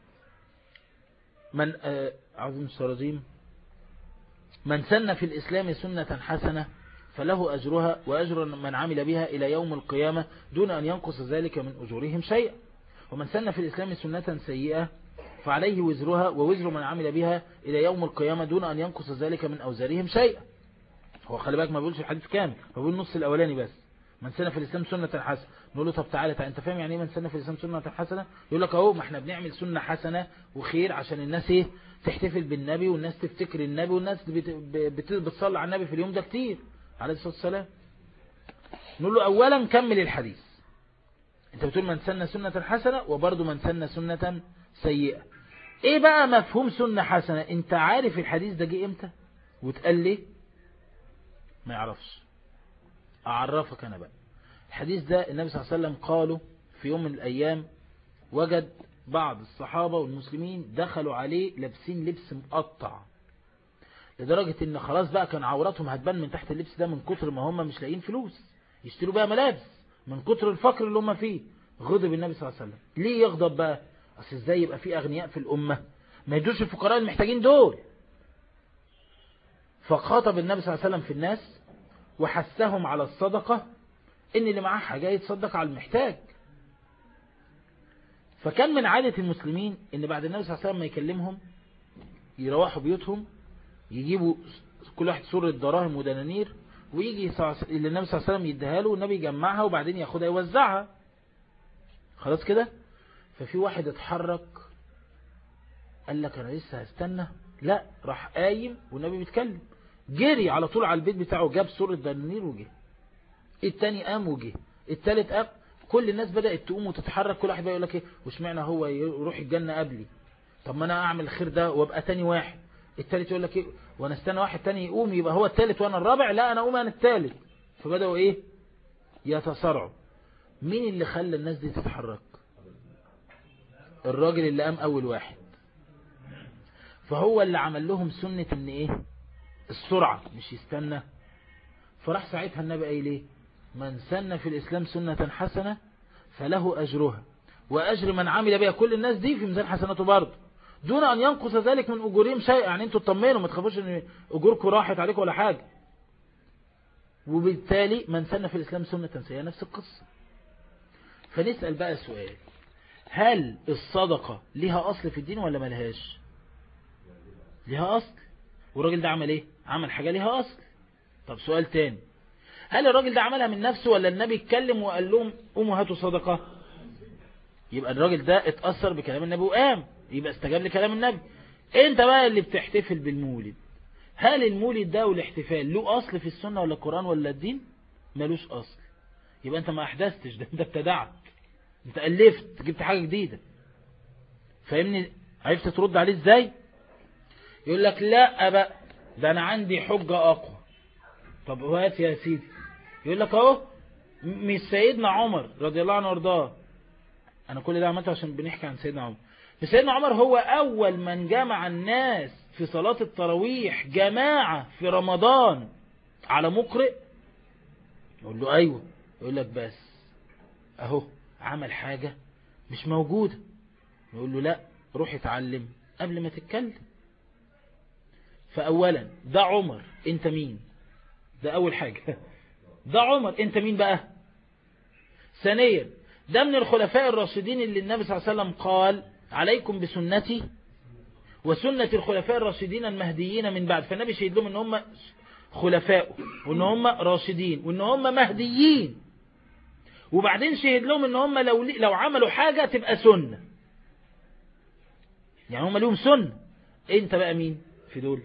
من آه عظيم السرازيم من سن في الإسلام سنة حسنة فله أجرها وأجر من عمل بها إلى يوم القيامة دون أن ينقص ذلك من أجورهم شيئا ومن سن في الإسلام سنة سيئة فعليه وزرها ووزر من عمل بها إلى يوم القيامة دون أن ينقص ذلك من أوزارهم شيئا هو خلي بالك ما بيقولش الحديث كامل هو بيقول النص الأولاني بس من سن في الإسلام سنة حسنة نقول له طب تعالى تعالى انت فاهم يعني ايه من سن في الإسلام سنة حسنة يقول لك اهو ما احنا بنعمل سنة حسنة وخير عشان الناس ايه تحتفل بالنبي والناس تفتكر النبي والناس بت... بت... بتصلي على النبي في اليوم ده كتير عليه الصلاة والسلام نقول له أولا كمل الحديث انت بتقول من سن سنة حسنة وبرضه من سن سنة سيئة ايه بقى مفهوم سنة حسنة انت عارف الحديث ده جه امتى وتقال لي ما يعرفش اعرفك انا بقى الحديث ده النبي صلى الله عليه وسلم قاله في يوم من الايام وجد بعض الصحابة والمسلمين دخلوا عليه لابسين لبس مقطع لدرجة ان خلاص بقى كان عوراتهم هتبان من تحت اللبس ده من كتر ما هم مش لاقيين فلوس يشتروا بقى ملابس من كتر الفقر اللي هم فيه غضب النبي صلى الله عليه وسلم ليه يغضب بقى اصل ازاي يبقى في اغنياء في الامة ما يدوش الفقراء المحتاجين دول فخاطب النبي صلى الله عليه وسلم في الناس وحثهم على الصدقة ان اللي معاه حاجة يتصدق على المحتاج فكان من عادة المسلمين ان بعد النبي صلى الله عليه وسلم ما يكلمهم يروحوا بيوتهم يجيبوا كل واحد سورة دراهم ودنانير ويجي اللي النبي صلى الله عليه وسلم يديها له والنبي يجمعها وبعدين ياخدها يوزعها خلاص كده ففي واحد اتحرك قال لك انا لسه هستنى لا راح قايم والنبي بيتكلم جري على طول على البيت بتاعه جاب سورة دنانير وجه التاني قام وجه التالت قام كل الناس بدأت تقوم وتتحرك كل واحد بقى يقول لك ايه واشمعنى هو يروح الجنة قبلي طب ما انا اعمل الخير ده وابقى تاني واحد التالت يقول لك ايه وانا استنى واحد تاني يقوم يبقى هو التالت وانا الرابع لا انا اقوم انا التالت فبدأوا ايه يتصارعوا مين اللي خلى الناس دي تتحرك الراجل اللي قام اول واحد فهو اللي عمل لهم سنة ان ايه السرعة مش يستنى فراح ساعتها النبي قايل ايه من سن في الاسلام سنة حسنة فله اجرها واجر من عمل بها كل الناس دي في ميزان حسناته برضه دون ان ينقص ذلك من اجورهم شيء يعني انتوا اطمنوا ما تخافوش ان اجوركم راحت عليكم ولا حاجة وبالتالي من سن في الاسلام سنة سيئة نفس القصة فنسأل بقى سؤال هل الصدقة لها اصل في الدين ولا ملهاش لها اصل والراجل ده عمل ايه عمل حاجة لها اصل طب سؤال تاني هل الراجل ده عملها من نفسه ولا النبي اتكلم وقال لهم قوموا هاتوا صدقة يبقى الراجل ده اتأثر بكلام النبي وقام يبقى استجاب لكلام النبي انت بقى اللي بتحتفل بالمولد هل المولد ده والاحتفال له اصل في السنة ولا القرآن ولا الدين ملوش اصل يبقى انت ما احدثتش ده انت ابتدعت انت ألفت جبت حاجة جديدة فاهمني عرفت ترد عليه ازاي يقول لك لا بقى ده انا عندي حجة اقوى طب هات يا سيدي يقول لك اهو مش سيدنا عمر رضي الله عنه وارضاه انا كل ده عملته عشان بنحكي عن سيدنا عمر سيدنا عمر هو اول من جمع الناس في صلاة التراويح جماعة في رمضان على مقرئ يقول له ايوه يقول لك بس اهو عمل حاجة مش موجودة يقول له لا روح اتعلم قبل ما تتكلم فأولا ده عمر انت مين ده أول حاجة ده عمر انت مين بقى ثانيا ده من الخلفاء الراشدين اللي النبي صلى الله عليه وسلم قال عليكم بسنتي وسنة الخلفاء الراشدين المهديين من بعد فالنبي شهد لهم ان هم خلفاء وان هم راشدين وان هم مهديين وبعدين شهد لهم ان هم لو, لو عملوا حاجة تبقى سنة يعني هم لهم سنة انت بقى مين في دول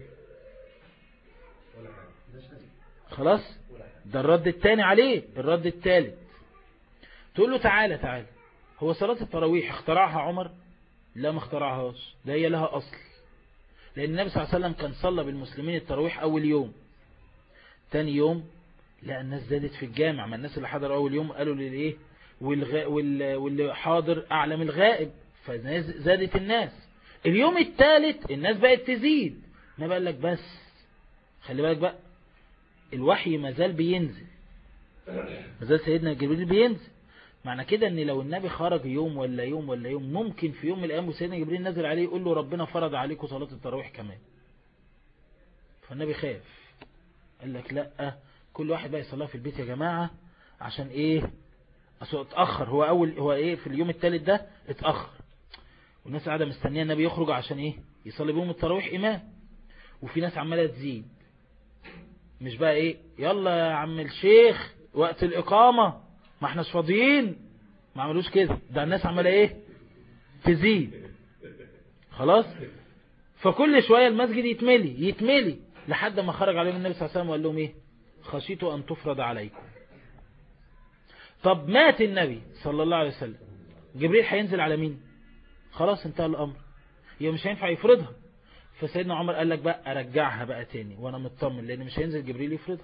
خلاص ده الرد الثاني عليه الرد الثالث تقول له تعالى تعالى هو صلاة التراويح اخترعها عمر لا ما اخترعهاش ده هي لها أصل لأن النبي صلى الله عليه وسلم كان صلى بالمسلمين التراويح أول يوم تاني يوم لا الناس زادت في الجامع ما الناس اللي حضر أول يوم قالوا للإيه والغا وال... واللي حاضر أعلم الغائب فزادت الناس اليوم الثالث الناس بقت تزيد ما بقى لك بس خلي بالك بقى الوحي ما زال بينزل ما زال سيدنا جبريل بينزل معنى كده ان لو النبي خرج يوم ولا يوم ولا يوم ممكن في يوم من الايام وسيدنا جبريل نزل عليه يقول له ربنا فرض عليكم صلاة التراويح كمان فالنبي خاف قال لك لا كل واحد بقى يصليها في البيت يا جماعة عشان ايه اصل اتأخر هو اول هو ايه في اليوم الثالث ده اتأخر والناس قاعدة مستنية النبي يخرج عشان ايه يصلي بهم التراويح امام وفي ناس عمالة تزيد مش بقى ايه يلا يا عم الشيخ وقت الإقامة ما احناش فاضيين ما عملوش كده ده الناس عمالة ايه تزيد خلاص فكل شوية المسجد يتملي يتملي لحد ما خرج عليهم النبي صلى الله عليه وسلم وقال لهم ايه خشيت أن تفرض عليكم طب مات النبي صلى الله عليه وسلم جبريل هينزل على مين خلاص انتهى الأمر هي مش هينفع يفرضها فسيدنا عمر قال لك بقى ارجعها بقى تاني وانا مطمن لان مش هينزل جبريل يفرضها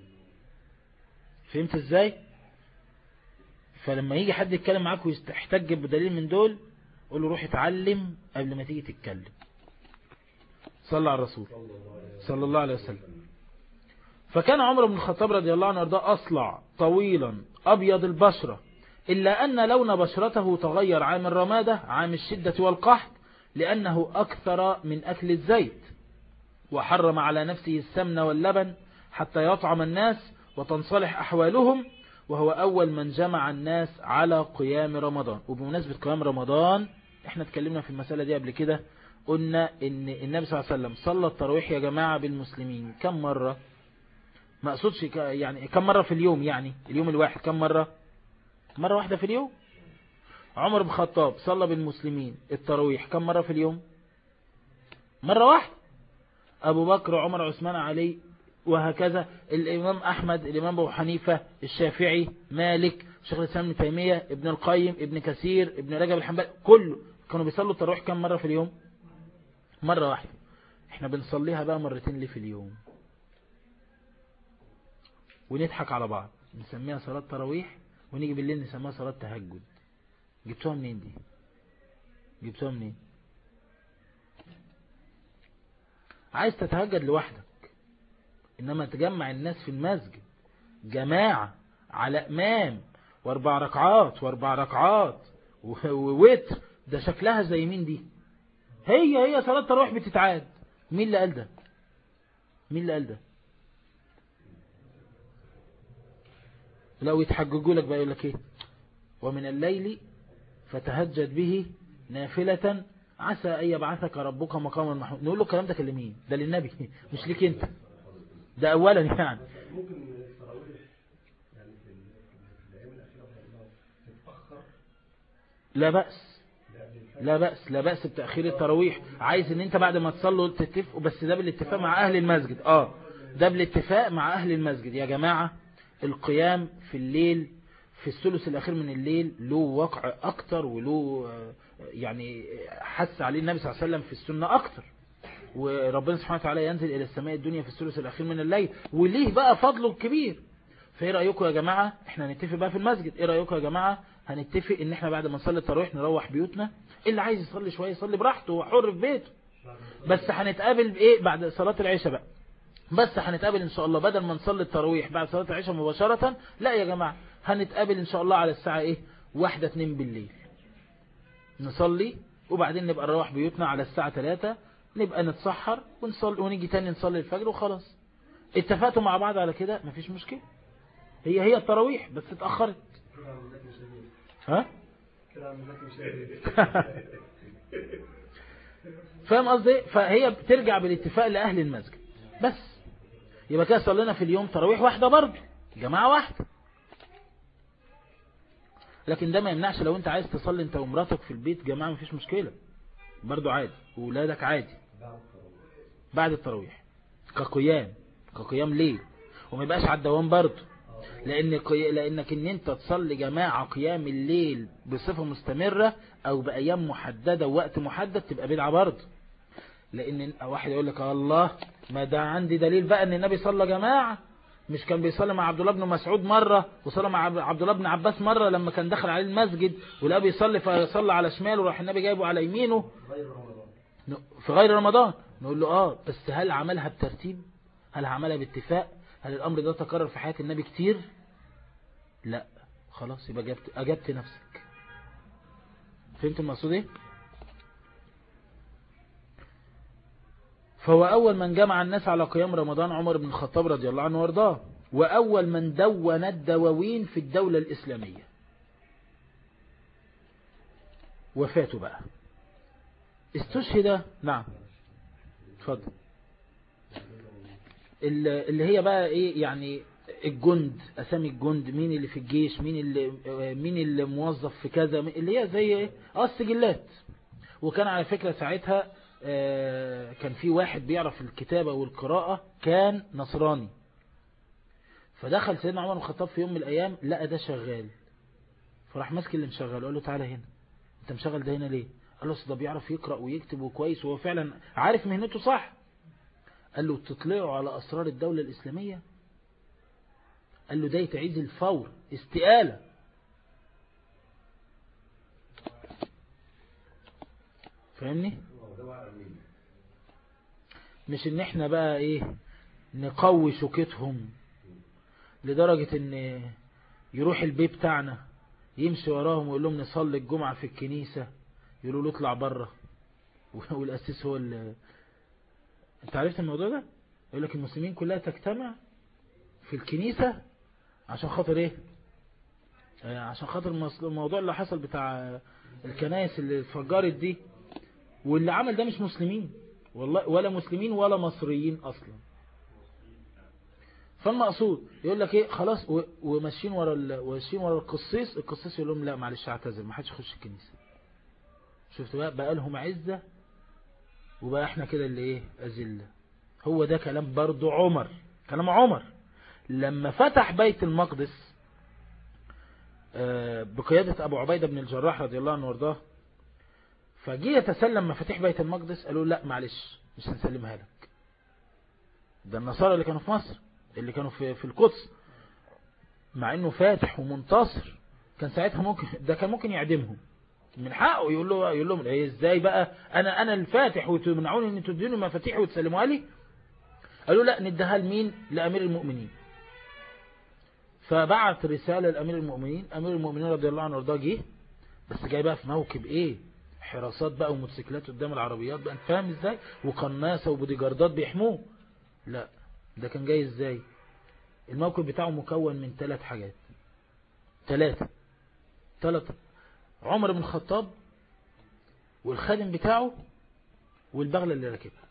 فهمت ازاي فلما يجي حد يتكلم معاك ويحتج بدليل من دول قول له روح اتعلم قبل ما تيجي تتكلم صلى على الرسول صلى الله عليه وسلم فكان عمر بن الخطاب رضي الله عنه وارضاه أصلع طويلا أبيض البشرة إلا أن لون بشرته تغير عام الرمادة عام الشدة والقحط لأنه أكثر من أكل الزيت وحرم على نفسه السمن واللبن حتى يطعم الناس وتنصلح أحوالهم وهو أول من جمع الناس على قيام رمضان وبمناسبة قيام رمضان احنا اتكلمنا في المسألة دي قبل كده قلنا ان النبي صلى الله عليه وسلم صلى التراويح يا جماعة بالمسلمين كم مرة ما اقصدش يعني كم مرة في اليوم يعني اليوم الواحد كم مرة مرة واحدة في اليوم عمر بن الخطاب صلى بالمسلمين التراويح كم مرة في اليوم مرة واحدة أبو بكر عمر عثمان علي وهكذا الإمام أحمد الإمام أبو حنيفة الشافعي مالك شيخ الإسلام ابن تيمية ابن القيم ابن كثير ابن رجب الحنبلي كله كانوا بيصلوا التراويح كم مرة في اليوم مرة واحدة احنا بنصليها بقى مرتين ليه في اليوم ونضحك على بعض نسميها صلاة تراويح ونيجي بالليل نسميها صلاة تهجد جبتوها منين دي جبتوها منين عايز تتهجد لوحدك انما تجمع الناس في المسجد جماعة على امام واربع ركعات واربع ركعات ووتر ده شكلها زي مين دي هي هي صلاة تروح بتتعاد مين اللي قال ده مين اللي قال ده لو يتحججوا لك بقى يقول لك ايه ومن الليل فتهجد به نافلة عسى أن يبعثك ربك مقاما محمود نقول له الكلام ده كلمين ده للنبي مش ليك انت ده أولا يعني ممكن التراويح يعني في الايام الاخيره تتاخر لا بأس لا بأس لا بأس بتأخير التراويح عايز ان انت بعد ما تصلوا تتفقوا بس ده بالاتفاق مع اهل المسجد اه ده بالاتفاق مع اهل المسجد يا جماعة القيام في الليل في الثلث الأخير من الليل له وقع أكتر وله يعني حس عليه النبي صلى الله عليه وسلم في السنة أكتر وربنا سبحانه وتعالى ينزل إلى السماء الدنيا في الثلث الأخير من الليل وليه بقى فضله الكبير فايه رأيكم يا جماعة احنا هنتفق بقى في المسجد ايه رأيكم يا جماعة هنتفق ان احنا بعد ما نصلي التراويح نروح بيوتنا اللي عايز يصلي شوية يصلي براحته هو حر في بيته بس هنتقابل بايه بعد صلاة العشاء بقى بس هنتقابل ان شاء الله بدل ما نصلي التراويح بعد صلاة العشاء مباشرة لا يا جماعة هنتقابل ان شاء الله على الساعة ايه واحدة اتنين بالليل نصلي وبعدين نبقى نروح بيوتنا على الساعة 3 نبقى نتسحر ونصلي ونيجي تاني نصلي الفجر وخلاص اتفقتوا مع بعض على كده مفيش مشكلة هي هي التراويح بس اتأخرت ها فاهم قصدي فهي بترجع بالاتفاق لأهل المسجد بس يبقى كده صلينا في اليوم تراويح واحدة برضه جماعة واحدة لكن ده ما يمنعش لو انت عايز تصلي انت ومراتك في البيت جماعة مفيش مشكلة برضو عادي وولادك عادي بعد التراويح كقيام كقيام ليل وما يبقاش على الدوام برضو لان قي... لانك ان انت تصلي جماعة قيام الليل بصفة مستمرة او بايام محددة ووقت محدد تبقى بدعة برضو لان واحد يقول لك الله ما ده عندي دليل بقى ان النبي صلى جماعة مش كان بيصلي مع عبد الله بن مسعود مرة وصلى مع عبد الله بن عباس مرة لما كان دخل عليه المسجد ولقى بيصلي فصلى على شماله وراح النبي جايبه على يمينه في غير رمضان نقول له اه بس هل عملها بترتيب هل عملها باتفاق هل الامر ده تكرر في حياة النبي كتير لا خلاص يبقى أجبت, أجبت نفسك فهمت المقصود ايه فهو أول من جمع الناس على قيام رمضان عمر بن الخطاب رضي الله عنه وارضاه وأول من دون الدواوين في الدولة الإسلامية وفاته بقى استشهد نعم اتفضل اللي هي بقى ايه يعني الجند اسامي الجند مين اللي في الجيش مين اللي مين اللي موظف في كذا اللي هي زي ايه اه السجلات وكان على فكرة ساعتها كان في واحد بيعرف الكتابة والقراءة كان نصراني فدخل سيدنا عمر بن الخطاب في يوم من الأيام لقى ده شغال فراح ماسك اللي مشغله قال له تعالى هنا انت مشغل ده هنا ليه قال له ده بيعرف يقرأ ويكتب وكويس وهو فعلا عارف مهنته صح قال له تطلعوا على أسرار الدولة الإسلامية قال له ده يتعيد الفور استقالة فاهمني مش ان احنا بقى ايه نقوي شوكتهم لدرجة ان يروح البيت بتاعنا يمشي وراهم ويقول لهم نصلي الجمعة في الكنيسة يقولوا له اطلع بره والاسيس هو اللي انت عرفت الموضوع ده يقول لك المسلمين كلها تجتمع في الكنيسة عشان خاطر ايه عشان خاطر الموضوع اللي حصل بتاع الكنائس اللي اتفجرت دي واللي عمل ده مش مسلمين والله ولا مسلمين ولا مصريين اصلا فالمقصود يقول لك ايه خلاص وماشيين ورا وماشيين ورا القسيس القسيس يقول لهم لا معلش اعتذر ما حدش يخش الكنيسه شفت بقى بقى لهم عزه وبقى احنا كده اللي ايه اذله هو ده كلام برضو عمر كلام عمر لما فتح بيت المقدس بقيادة أبو عبيدة بن الجراح رضي الله عنه وارضاه فجي يتسلم مفاتيح بيت المقدس قالوا لا معلش مش هنسلمها لك ده النصارى اللي كانوا في مصر اللي كانوا في, في القدس مع انه فاتح ومنتصر كان ساعتها ممكن ده كان ممكن يعدمهم من حقه يقول له يقول لهم ايه ازاي بقى انا انا الفاتح وتمنعوني ان تدوني مفاتيحي وتسلموها لي قالوا لا نديها لمين لامير المؤمنين فبعت رسالة لأمير المؤمنين أمير المؤمنين رضي الله عنه وارضاه جه بس جاي بقى في موكب إيه حراسات بقى وموتوسيكلات قدام العربيات بقى انت فاهم ازاي وقناصة وبوديجاردات بيحموه لا ده كان جاي ازاي الموكب بتاعه مكون من ثلاث حاجات ثلاثة ثلاثة عمر بن الخطاب والخادم بتاعه والبغلة اللي راكبها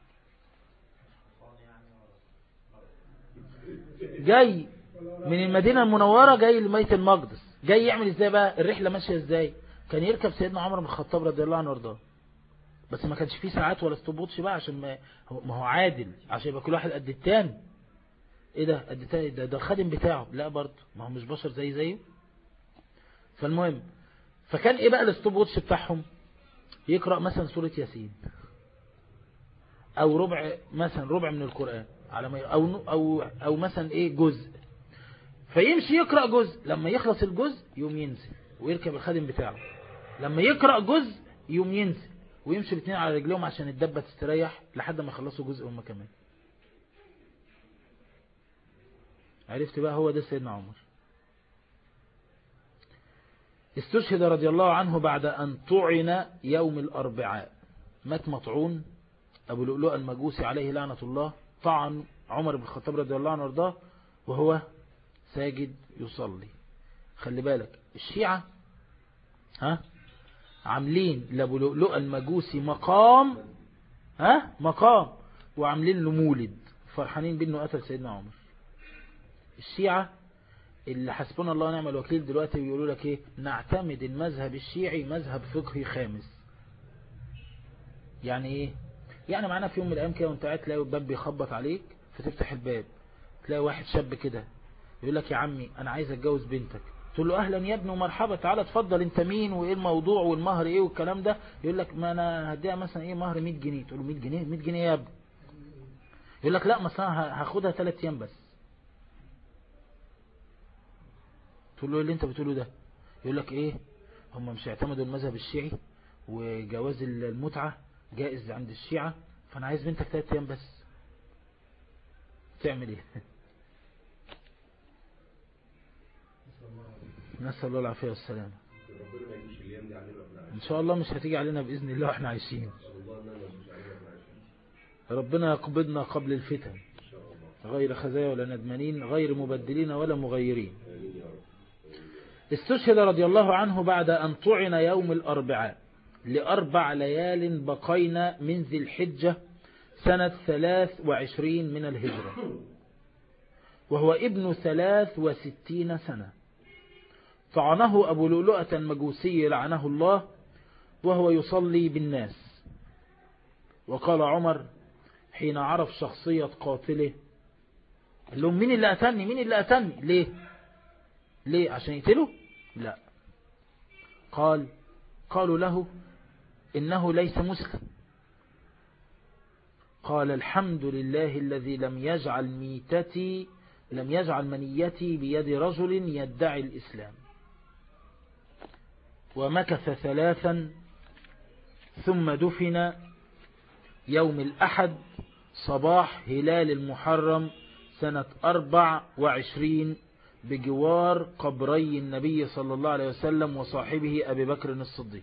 جاي من المدينة المنورة جاي لميت المقدس جاي يعمل ازاي بقى الرحلة ماشية ازاي كان يركب سيدنا عمر بن الخطاب رضي الله عنه وارضاه بس ما كانش فيه ساعات ولا استبوتش بقى عشان ما هو, ما هو عادل عشان يبقى كل واحد قد التاني ايه ده قد التاني ده ده الخادم بتاعه لا برضه ما هو مش بشر زي زيه فالمهم فكان ايه بقى الاستوب واتش بتاعهم يقرأ مثلا سورة ياسين او ربع مثلا ربع من القرآن على ما او او او مثلا ايه جزء فيمشي يقرأ جزء لما يخلص الجزء يوم ينزل ويركب الخادم بتاعه لما يقرأ جزء يوم ينزل ويمشي الاثنين على رجلهم عشان الدبة تستريح لحد ما يخلصوا جزء هم كمان عرفت بقى هو ده سيدنا عمر استشهد رضي الله عنه بعد أن طعن يوم الأربعاء مات مطعون أبو لؤلؤ المجوسي عليه لعنة الله طعن عمر بن الخطاب رضي الله عنه وارضاه وهو ساجد يصلي خلي بالك الشيعة ها عاملين لابو لؤلؤ المجوسي مقام ها مقام وعاملين له مولد فرحانين بانه قتل سيدنا عمر الشيعة اللي حسبنا الله ونعم الوكيل دلوقتي بيقولوا لك ايه نعتمد المذهب الشيعي مذهب فقهي خامس يعني ايه يعني معانا في يوم من الايام كده وانت قاعد تلاقي الباب بيخبط عليك فتفتح الباب تلاقي واحد شاب كده يقول لك يا عمي انا عايز اتجوز بنتك تقول له اهلا يا ابني ومرحبا تعالى اتفضل انت مين وايه الموضوع والمهر ايه والكلام ده يقول لك ما انا هديها مثلا ايه مهر 100 جنيه تقول له 100 جنيه 100 جنيه يا ابني يقول لك لا مثلا هاخدها 3 ايام بس تقول له ايه اللي انت بتقوله ده يقول لك ايه هم مش يعتمدوا المذهب الشيعي وجواز المتعة جائز عند الشيعة فانا عايز بنتك 3 ايام بس تعمل ايه نسأل الله العافية والسلامة ربنا ما يجيش الايام دي علينا واحنا عايشين ان شاء الله مش هتيجي علينا بإذن الله واحنا عايشين نسال الله انها ما تجيش علينا واحنا عايشين ربنا يقبضنا قبل الفتن ان شاء الله غير خزايا ولا ندمانين غير مبدلين ولا مغيرين امين يا رب استشهد رضي الله عنه بعد أن طعن يوم الأربعاء لأربع ليال بقين من ذي الحجة سنة ثلاث وعشرين من الهجرة وهو ابن ثلاث وستين سنة طعنه أبو لؤلؤة المجوسي لعنه الله وهو يصلي بالناس وقال عمر حين عرف شخصية قاتله قال لهم مين اللي أتني مين اللي أتني ليه ليه عشان يقتله لا قال قالوا له إنه ليس مسلم قال الحمد لله الذي لم يجعل ميتتي لم يجعل منيتي بيد رجل يدعي الإسلام ومكث ثلاثا ثم دفن يوم الأحد صباح هلال المحرم سنة أربع وعشرين بجوار قبري النبي صلى الله عليه وسلم وصاحبه أبي بكر الصديق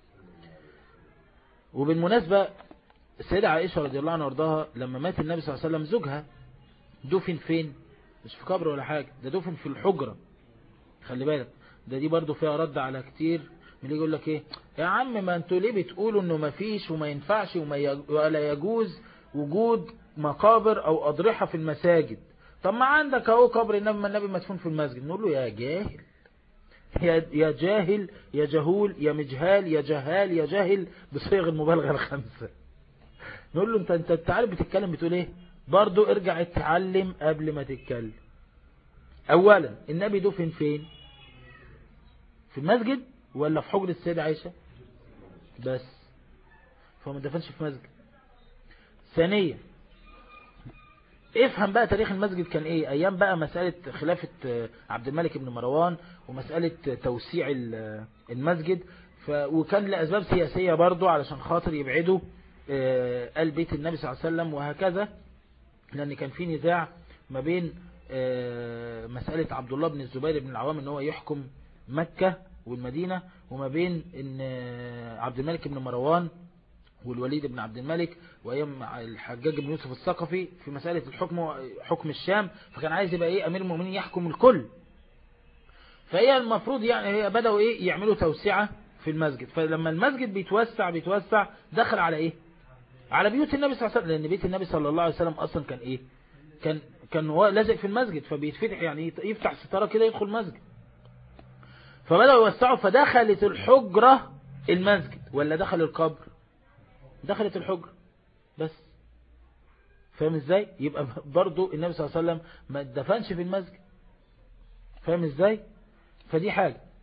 وبالمناسبة السيدة عائشة رضي الله عنها وارضاها لما مات النبي صلى الله عليه وسلم زوجها دفن فين مش في قبر ولا حاجة ده دفن في الحجرة خلي بالك ده دي برضو فيها رد على كتير من اللي يقول لك ايه يا عم ما انتوا ليه بتقولوا انه ما فيش وما ينفعش وما يج... ولا يجوز وجود مقابر او اضرحة في المساجد طب ما عندك اهو قبر النبي ما النبي مدفون في المسجد نقول له يا جاهل يا يا جاهل يا جهول يا مجهال يا جهال يا جاهل بصيغ المبالغة الخمسة نقول له انت انت انت عارف بتتكلم بتقول ايه برضو ارجع اتعلم قبل ما تتكلم اولا النبي دفن فين في المسجد ولا في حجر السيدة عائشة بس فهو ما دفنش في مسجد ثانيا افهم بقى تاريخ المسجد كان ايه ايام بقى مسألة خلافة عبد الملك بن مروان ومسألة توسيع المسجد ف... وكان لأسباب سياسية برضو علشان خاطر يبعدوا آل بيت النبي صلى الله عليه وسلم وهكذا لأن كان في نزاع ما بين مسألة عبد الله بن الزبير بن العوام ان هو يحكم مكة والمدينة وما بين ان عبد الملك بن مروان والوليد بن عبد الملك وأيام الحجاج بن يوسف الثقفي في مسألة الحكم حكم الشام فكان عايز يبقى ايه أمير المؤمنين يحكم الكل فهي المفروض يعني هي بدأوا ايه يعملوا توسعة في المسجد فلما المسجد بيتوسع بيتوسع دخل على ايه على بيوت النبي صلى الله عليه وسلم لأن بيت النبي صلى الله عليه وسلم أصلا كان ايه كان كان هو لازق في المسجد فبيتفتح يعني يفتح ستارة كده يدخل المسجد فبدأوا يوسعوا فدخلت الحجرة المسجد ولا دخل القبر دخلت الحجرة بس فاهم ازاي يبقى برضو النبي صلى الله عليه وسلم ما دفنش في المسجد فاهم ازاي فدي حاجة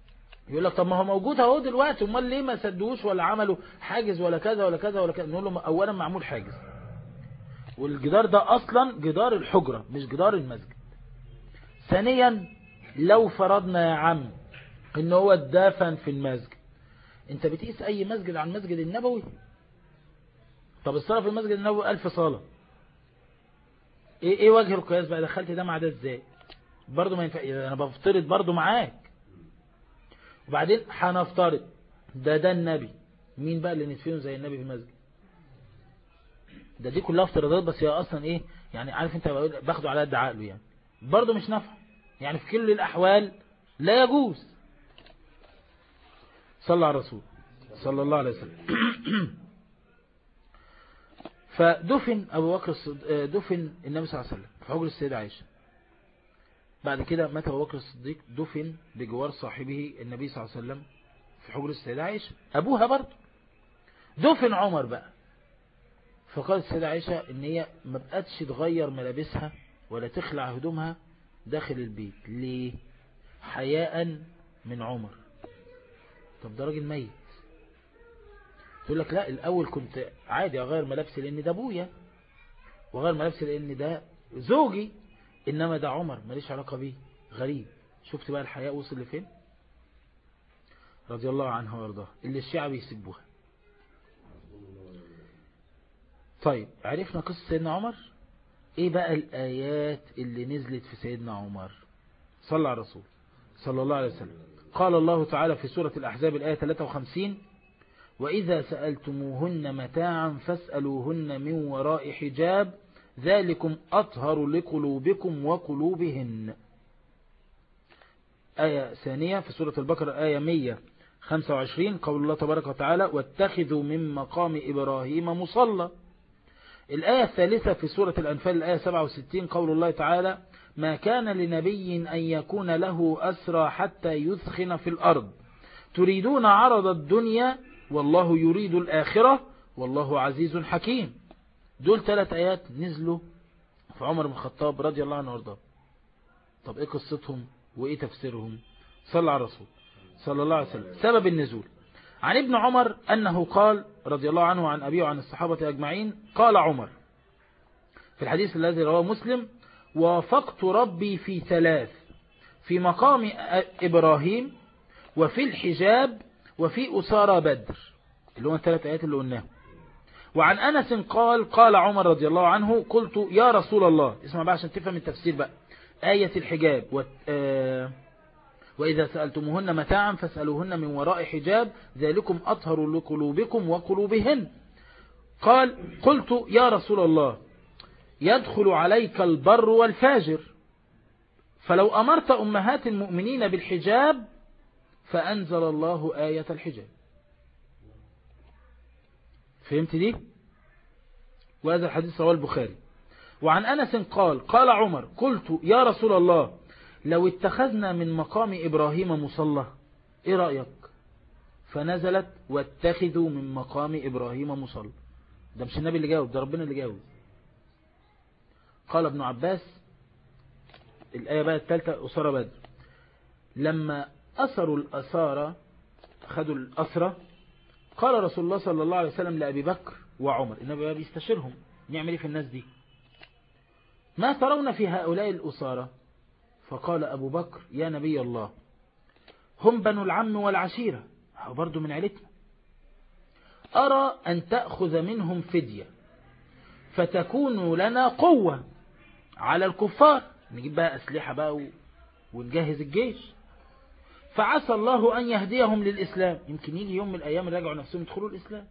يقول لك طب ما هو موجود اهو دلوقتي امال ليه ما سدوش ولا عملوا حاجز ولا كذا ولا كذا ولا كذا نقول له اولا معمول حاجز والجدار ده اصلا جدار الحجرة مش جدار المسجد ثانيا لو فرضنا يا عم ان هو اتدفن في المسجد انت بتقيس اي مسجد عن المسجد النبوي طب الصلاة في المسجد النبوي ألف صلاة ايه ايه وجه القياس بقى دخلت ده مع ده ازاي برضه ما ينفع انا بفترض برضه معاك وبعدين هنفترض ده ده النبي مين بقى اللي ندفنه زي النبي في المسجد ده دي كلها افتراضات بس هي اصلا ايه يعني عارف انت باخده على قد عقله يعني برضه مش نافع يعني في كل الاحوال لا يجوز صلى على الرسول صلى الله عليه وسلم فدفن أبو بكر دفن النبي صلى الله عليه وسلم في حجر السيدة عائشة بعد كده مات أبو بكر الصديق دفن بجوار صاحبه النبي صلى الله عليه وسلم في حجر السيدة عائشة أبوها برضه دفن عمر بقى فقالت السيدة عائشة إن هي ما بقتش تغير ملابسها ولا تخلع هدومها داخل البيت ليه حياء من عمر طب ده راجل ميت تقول لك لا الأول كنت عادي أغير ملابسي لأن ده أبويا وأغير ملابسي لأن ده زوجي إنما ده عمر ماليش علاقة بيه غريب شفت بقى الحياء وصل لفين رضي الله عنها وارضاها اللي الشيعة بيسبوها طيب عرفنا قصة سيدنا عمر ايه بقى الآيات اللي نزلت في سيدنا عمر صلى على الرسول صلى الله عليه وسلم قال الله تعالى في سورة الأحزاب الآية 53 وإذا سألتموهن متاعا فاسألوهن من وراء حجاب ذلكم أطهر لقلوبكم وقلوبهن آية ثانية في سورة البقرة آية 125 قول الله تبارك وتعالى واتخذوا من مقام إبراهيم مصلى الآية الثالثة في سورة الأنفال الآية 67 قول الله تعالى ما كان لنبي أن يكون له أسرى حتى يثخن في الأرض تريدون عرض الدنيا والله يريد الآخرة والله عزيز حكيم دول ثلاث آيات نزلوا في عمر بن الخطاب رضي الله عنه وارضاه طب ايه قصتهم وايه تفسيرهم صلى على الرسول صلى الله عليه وسلم سبب النزول عن ابن عمر أنه قال رضي الله عنه عن أبيه وعن الصحابة أجمعين قال عمر في الحديث الذي رواه مسلم وافقت ربي في ثلاث في مقام إبراهيم وفي الحجاب وفي أسارى بدر اللي هو الثلاث آيات اللي قلناها وعن أنس قال قال عمر رضي الله عنه قلت يا رسول الله اسمع بقى عشان تفهم التفسير بقى آية الحجاب و... آه... وإذا سألتموهن متاعا فاسألوهن من وراء حجاب ذلكم أطهر لقلوبكم وقلوبهن قال قلت يا رسول الله يدخل عليك البر والفاجر فلو أمرت أمهات المؤمنين بالحجاب فأنزل الله آية الحجاب فهمت دي وهذا الحديث رواه البخاري وعن أنس قال قال عمر قلت يا رسول الله لو اتخذنا من مقام إبراهيم مصلى ايه رأيك فنزلت واتخذوا من مقام إبراهيم مصلى ده مش النبي اللي جاوب ده ربنا اللي جاوب قال ابن عباس الآية بقى الثالثة أسرى بدر لما أسروا الأسارة خدوا الأسرة قال رسول الله صلى الله عليه وسلم لأبي بكر وعمر النبي بيستشيرهم نعمل ايه في الناس دي ما ترون في هؤلاء الأسارة فقال أبو بكر يا نبي الله هم بنو العم والعشيرة هو برضو من عيلتنا أرى أن تأخذ منهم فدية فتكون لنا قوة على الكفار نجيب بقى أسلحة بقى ونجهز الجيش فعسى الله أن يهديهم للإسلام يمكن يجي يوم من الأيام يراجعوا نفسهم يدخلوا الإسلام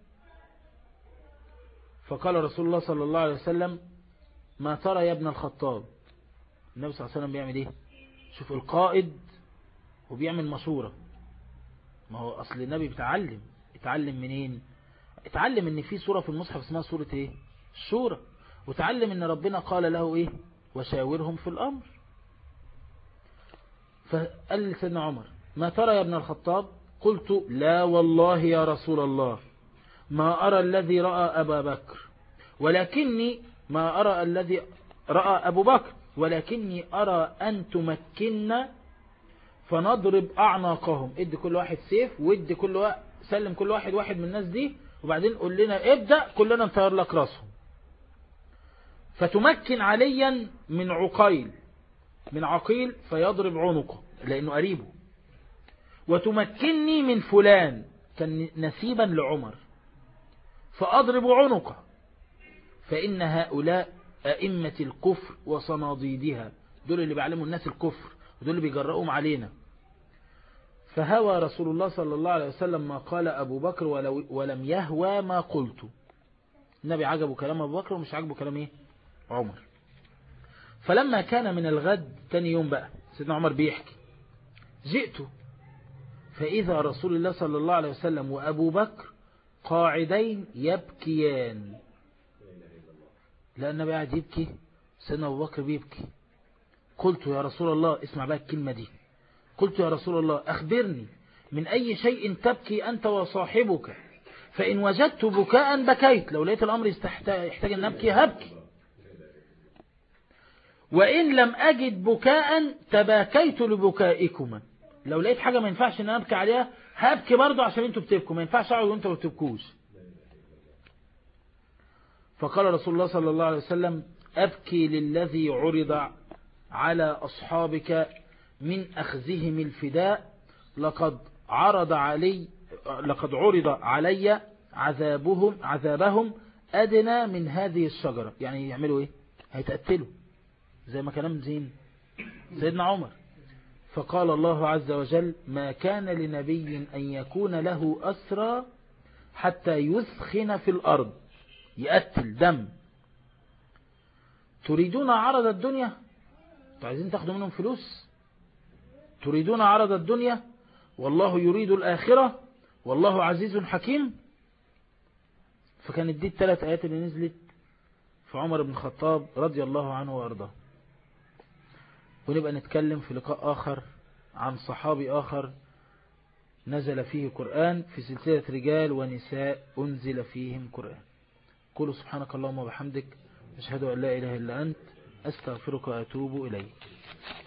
فقال رسول الله صلى الله عليه وسلم ما ترى يا ابن الخطاب النبي صلى الله عليه وسلم بيعمل ايه شوف القائد وبيعمل مشورة ما هو أصل النبي بيتعلم اتعلم منين اتعلم ان في سورة في المصحف اسمها سورة ايه الشورى وتعلم ان ربنا قال له ايه وشاورهم في الامر فقال لسيدنا عمر ما ترى يا ابن الخطاب قلت لا والله يا رسول الله ما أرى الذي رأى أبا بكر ولكني ما أرى الذي رأى أبو بكر ولكني أرى أن تمكن فنضرب أعناقهم ادي كل واحد سيف وادي كل واحد سلم كل واحد واحد من الناس دي وبعدين قول لنا ابدأ كلنا نطير لك راسهم فتمكن عليا من عقيل من عقيل فيضرب عنقه لأنه قريبه وتمكنني من فلان كان نسيبا لعمر فأضرب عنقه فإن هؤلاء أئمة الكفر وصناديدها دول اللي بيعلموا الناس الكفر ودول اللي بيجرؤهم علينا فهوى رسول الله صلى الله عليه وسلم ما قال أبو بكر ولو ولم يهوى ما قلت النبي عجبه كلام أبو بكر ومش عجبه كلام إيه عمر فلما كان من الغد تاني يوم بقى سيدنا عمر بيحكي جئت فإذا رسول الله صلى الله عليه وسلم وأبو بكر قاعدين يبكيان لا النبي قاعد يبكي سيدنا أبو بكر بيبكي قلت يا رسول الله اسمع بقى الكلمة دي قلت يا رسول الله أخبرني من أي شيء تبكي أنت وصاحبك فإن وجدت بكاء بكيت لو لقيت الأمر يحتاج أن أبكي هبكي وإن لم أجد بكاء تباكيت لبكائكما لو لقيت حاجة ما ينفعش أن أبكي عليها هبكي برضو عشان أنتوا بتبكوا ما ينفعش أقعد وأنتوا ما بتبكوش فقال رسول الله صلى الله عليه وسلم أبكي للذي عرض على أصحابك من أخذهم الفداء لقد عرض علي لقد عرض علي عذابهم عذابهم أدنى من هذه الشجرة يعني يعملوا إيه هيتقتلوا زي ما كلام زين سيدنا عمر فقال الله عز وجل ما كان لنبي أن يكون له أسرى حتى يثخن في الأرض يقتل دم تريدون عرض الدنيا عايزين تاخدوا منهم فلوس تريدون عرض الدنيا والله يريد الآخرة والله عزيز حكيم فكانت دي الثلاث آيات اللي نزلت في عمر بن الخطاب رضي الله عنه وأرضاه ونبقى نتكلم في لقاء آخر عن صحابي آخر نزل فيه قرآن في سلسلة رجال ونساء أنزل فيهم قرآن قولوا سبحانك اللهم وبحمدك أشهد أن لا إله إلا أنت أستغفرك وأتوب إليك